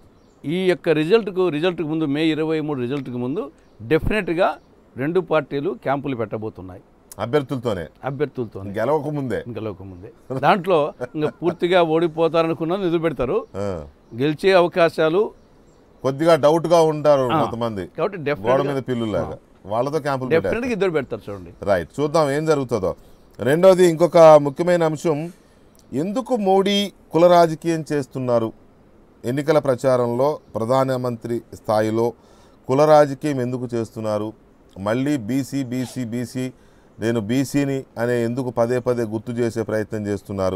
ఈ యొక్క రిజల్ట్కు రిజల్ట్కు ముందు మే ఇరవై మూడు రిజల్ట్కు ముందు డెఫినెట్గా రెండు పార్టీలు క్యాంపులు పెట్టబోతున్నాయి అభ్యర్థులతోనే అభ్యర్థులతో గెలవక ముందే గెలవక ముందే దాంట్లో ఇంకా పూర్తిగా ఓడిపోతారనుకున్న నిధులు పెడతారు ఆ. గెలిచే అవకాశాలు కొద్దిగా డౌట్ గా ఉంటారు కొంతమంది కాబట్టి గోడ డెఫినెట్గా మీద పిల్లులాగా వాళ్ళతో క్యాంపులు పెట్టారు డెఫినెట్గా ఇద్దరు పెడతారు చూడండి రైట్ చూద్దాం ఏం జరుగుతుందో రెండోది ఇంకొక ముఖ్యమైన అంశం ఎందుకు మోడీ కుల రాజకీయం చేస్తున్నారు ఎన్నికల ప్రచారంలో ప్రధానమంత్రి స్థాయిలో కుల రాజకీయం ఎందుకు చేస్తున్నారు మళ్ళీ బీసీ బీసీ బీసీ నేను బీసీని అనే ఎందుకు పదే పదే గుర్తు చేసే ప్రయత్నం చేస్తున్నారు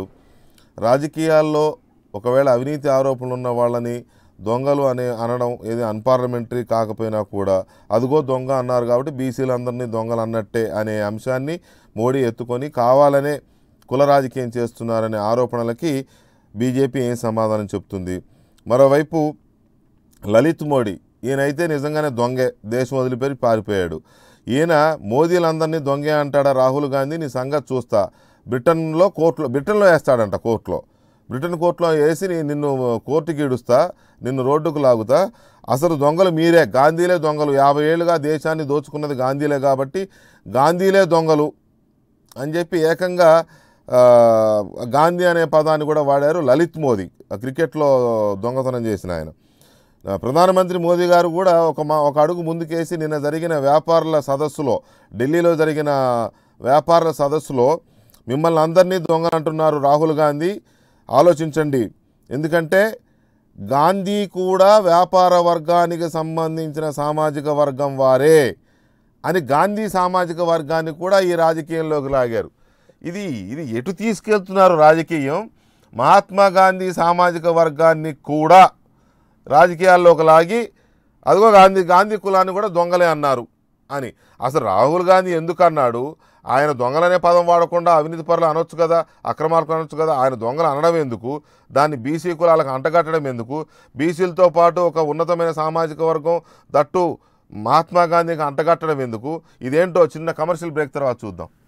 రాజకీయాల్లో ఒకవేళ అవినీతి ఆరోపణలు ఉన్న వాళ్ళని దొంగలు అనే అనడం ఏది అన్పార్లమెంటరీ కాకపోయినా కూడా అదిగో దొంగ అన్నారు కాబట్టి బీసీలందరినీ దొంగలు అన్నట్టే అనే అంశాన్ని మోడీ ఎత్తుకొని కావాలనే కుల రాజకీయం చేస్తున్నారనే ఆరోపణలకి బీజేపీ ఏం సమాధానం చెప్తుంది మరోవైపు లలిత్ మోడీ ఈయనైతే నిజంగానే దొంగే దేశం వదిలిపెట్టి పారిపోయాడు ఈయన మోదీలందరినీ దొంగే అంటాడా రాహుల్ గాంధీ నీ సంగతి చూస్తా బ్రిటన్లో కోర్టులో బ్రిటన్లో వేస్తాడంట కోర్టులో బ్రిటన్ కోర్టులో వేసి నీ- నిన్ను కోర్టుకి ఈడుస్తా నిన్ను రోడ్డుకు లాగుతా అసలు దొంగలు మీరే గాంధీలే దొంగలు యాభై ఏళ్ళుగా దేశాన్ని దోచుకున్నది గాంధీలే కాబట్టి గాంధీలే దొంగలు అని చెప్పి ఏకంగా ఆ, గాంధీ అనే పదాన్ని కూడా వాడారు లలిత్ మోదీ ఆ క్రికెట్లో దొంగతనం చేసిన ఆయన ఆ, ప్రధానమంత్రి మోదీ గారు కూడా ఒక మా ఒక అడుగు ముందుకేసి నిన్న జరిగిన వ్యాపారుల సదస్సులో ఢిల్లీలో జరిగిన వ్యాపారుల సదస్సులో మిమ్మల్ని అందరినీ దొంగ అంటున్నారు రాహుల్ గాంధీ ఆలోచించండి ఎందుకంటే గాంధీ కూడా వ్యాపార వర్గానికి సంబంధించిన సామాజిక వర్గం వారే అని గాంధీ సామాజిక వర్గాన్ని కూడా ఈ రాజకీయంలోకి లాగారు ఇది ఇది ఎటు తీసుకెళ్తున్నారు రాజకీయం మహాత్మా గాంధీ సామాజిక వర్గాన్ని కూడా రాజకీయాల్లోకి లాగి అదిగో గాంధీ గాంధీ కులాన్ని కూడా దొంగలే అన్నారు అని అసలు రాహుల్ గాంధీ ఎందుకు అన్నాడు ఆయన దొంగలనే పదం వాడకుండా అవినీతి పరులు అనొచ్చు కదా అక్రమార్కు అనొచ్చు కదా ఆయన దొంగలు అనడం ఎందుకు దాన్ని బీసీ కులాలకు అంటగట్టడం ఎందుకు బీసీలతో పాటు ఒక ఉన్నతమైన సామాజిక వర్గం దట్టు మహాత్మా గాంధీకి అంటగట్టడం ఎందుకు ఇదేంటో చిన్న కమర్షియల్ బ్రేక్ తర్వాత చూద్దాం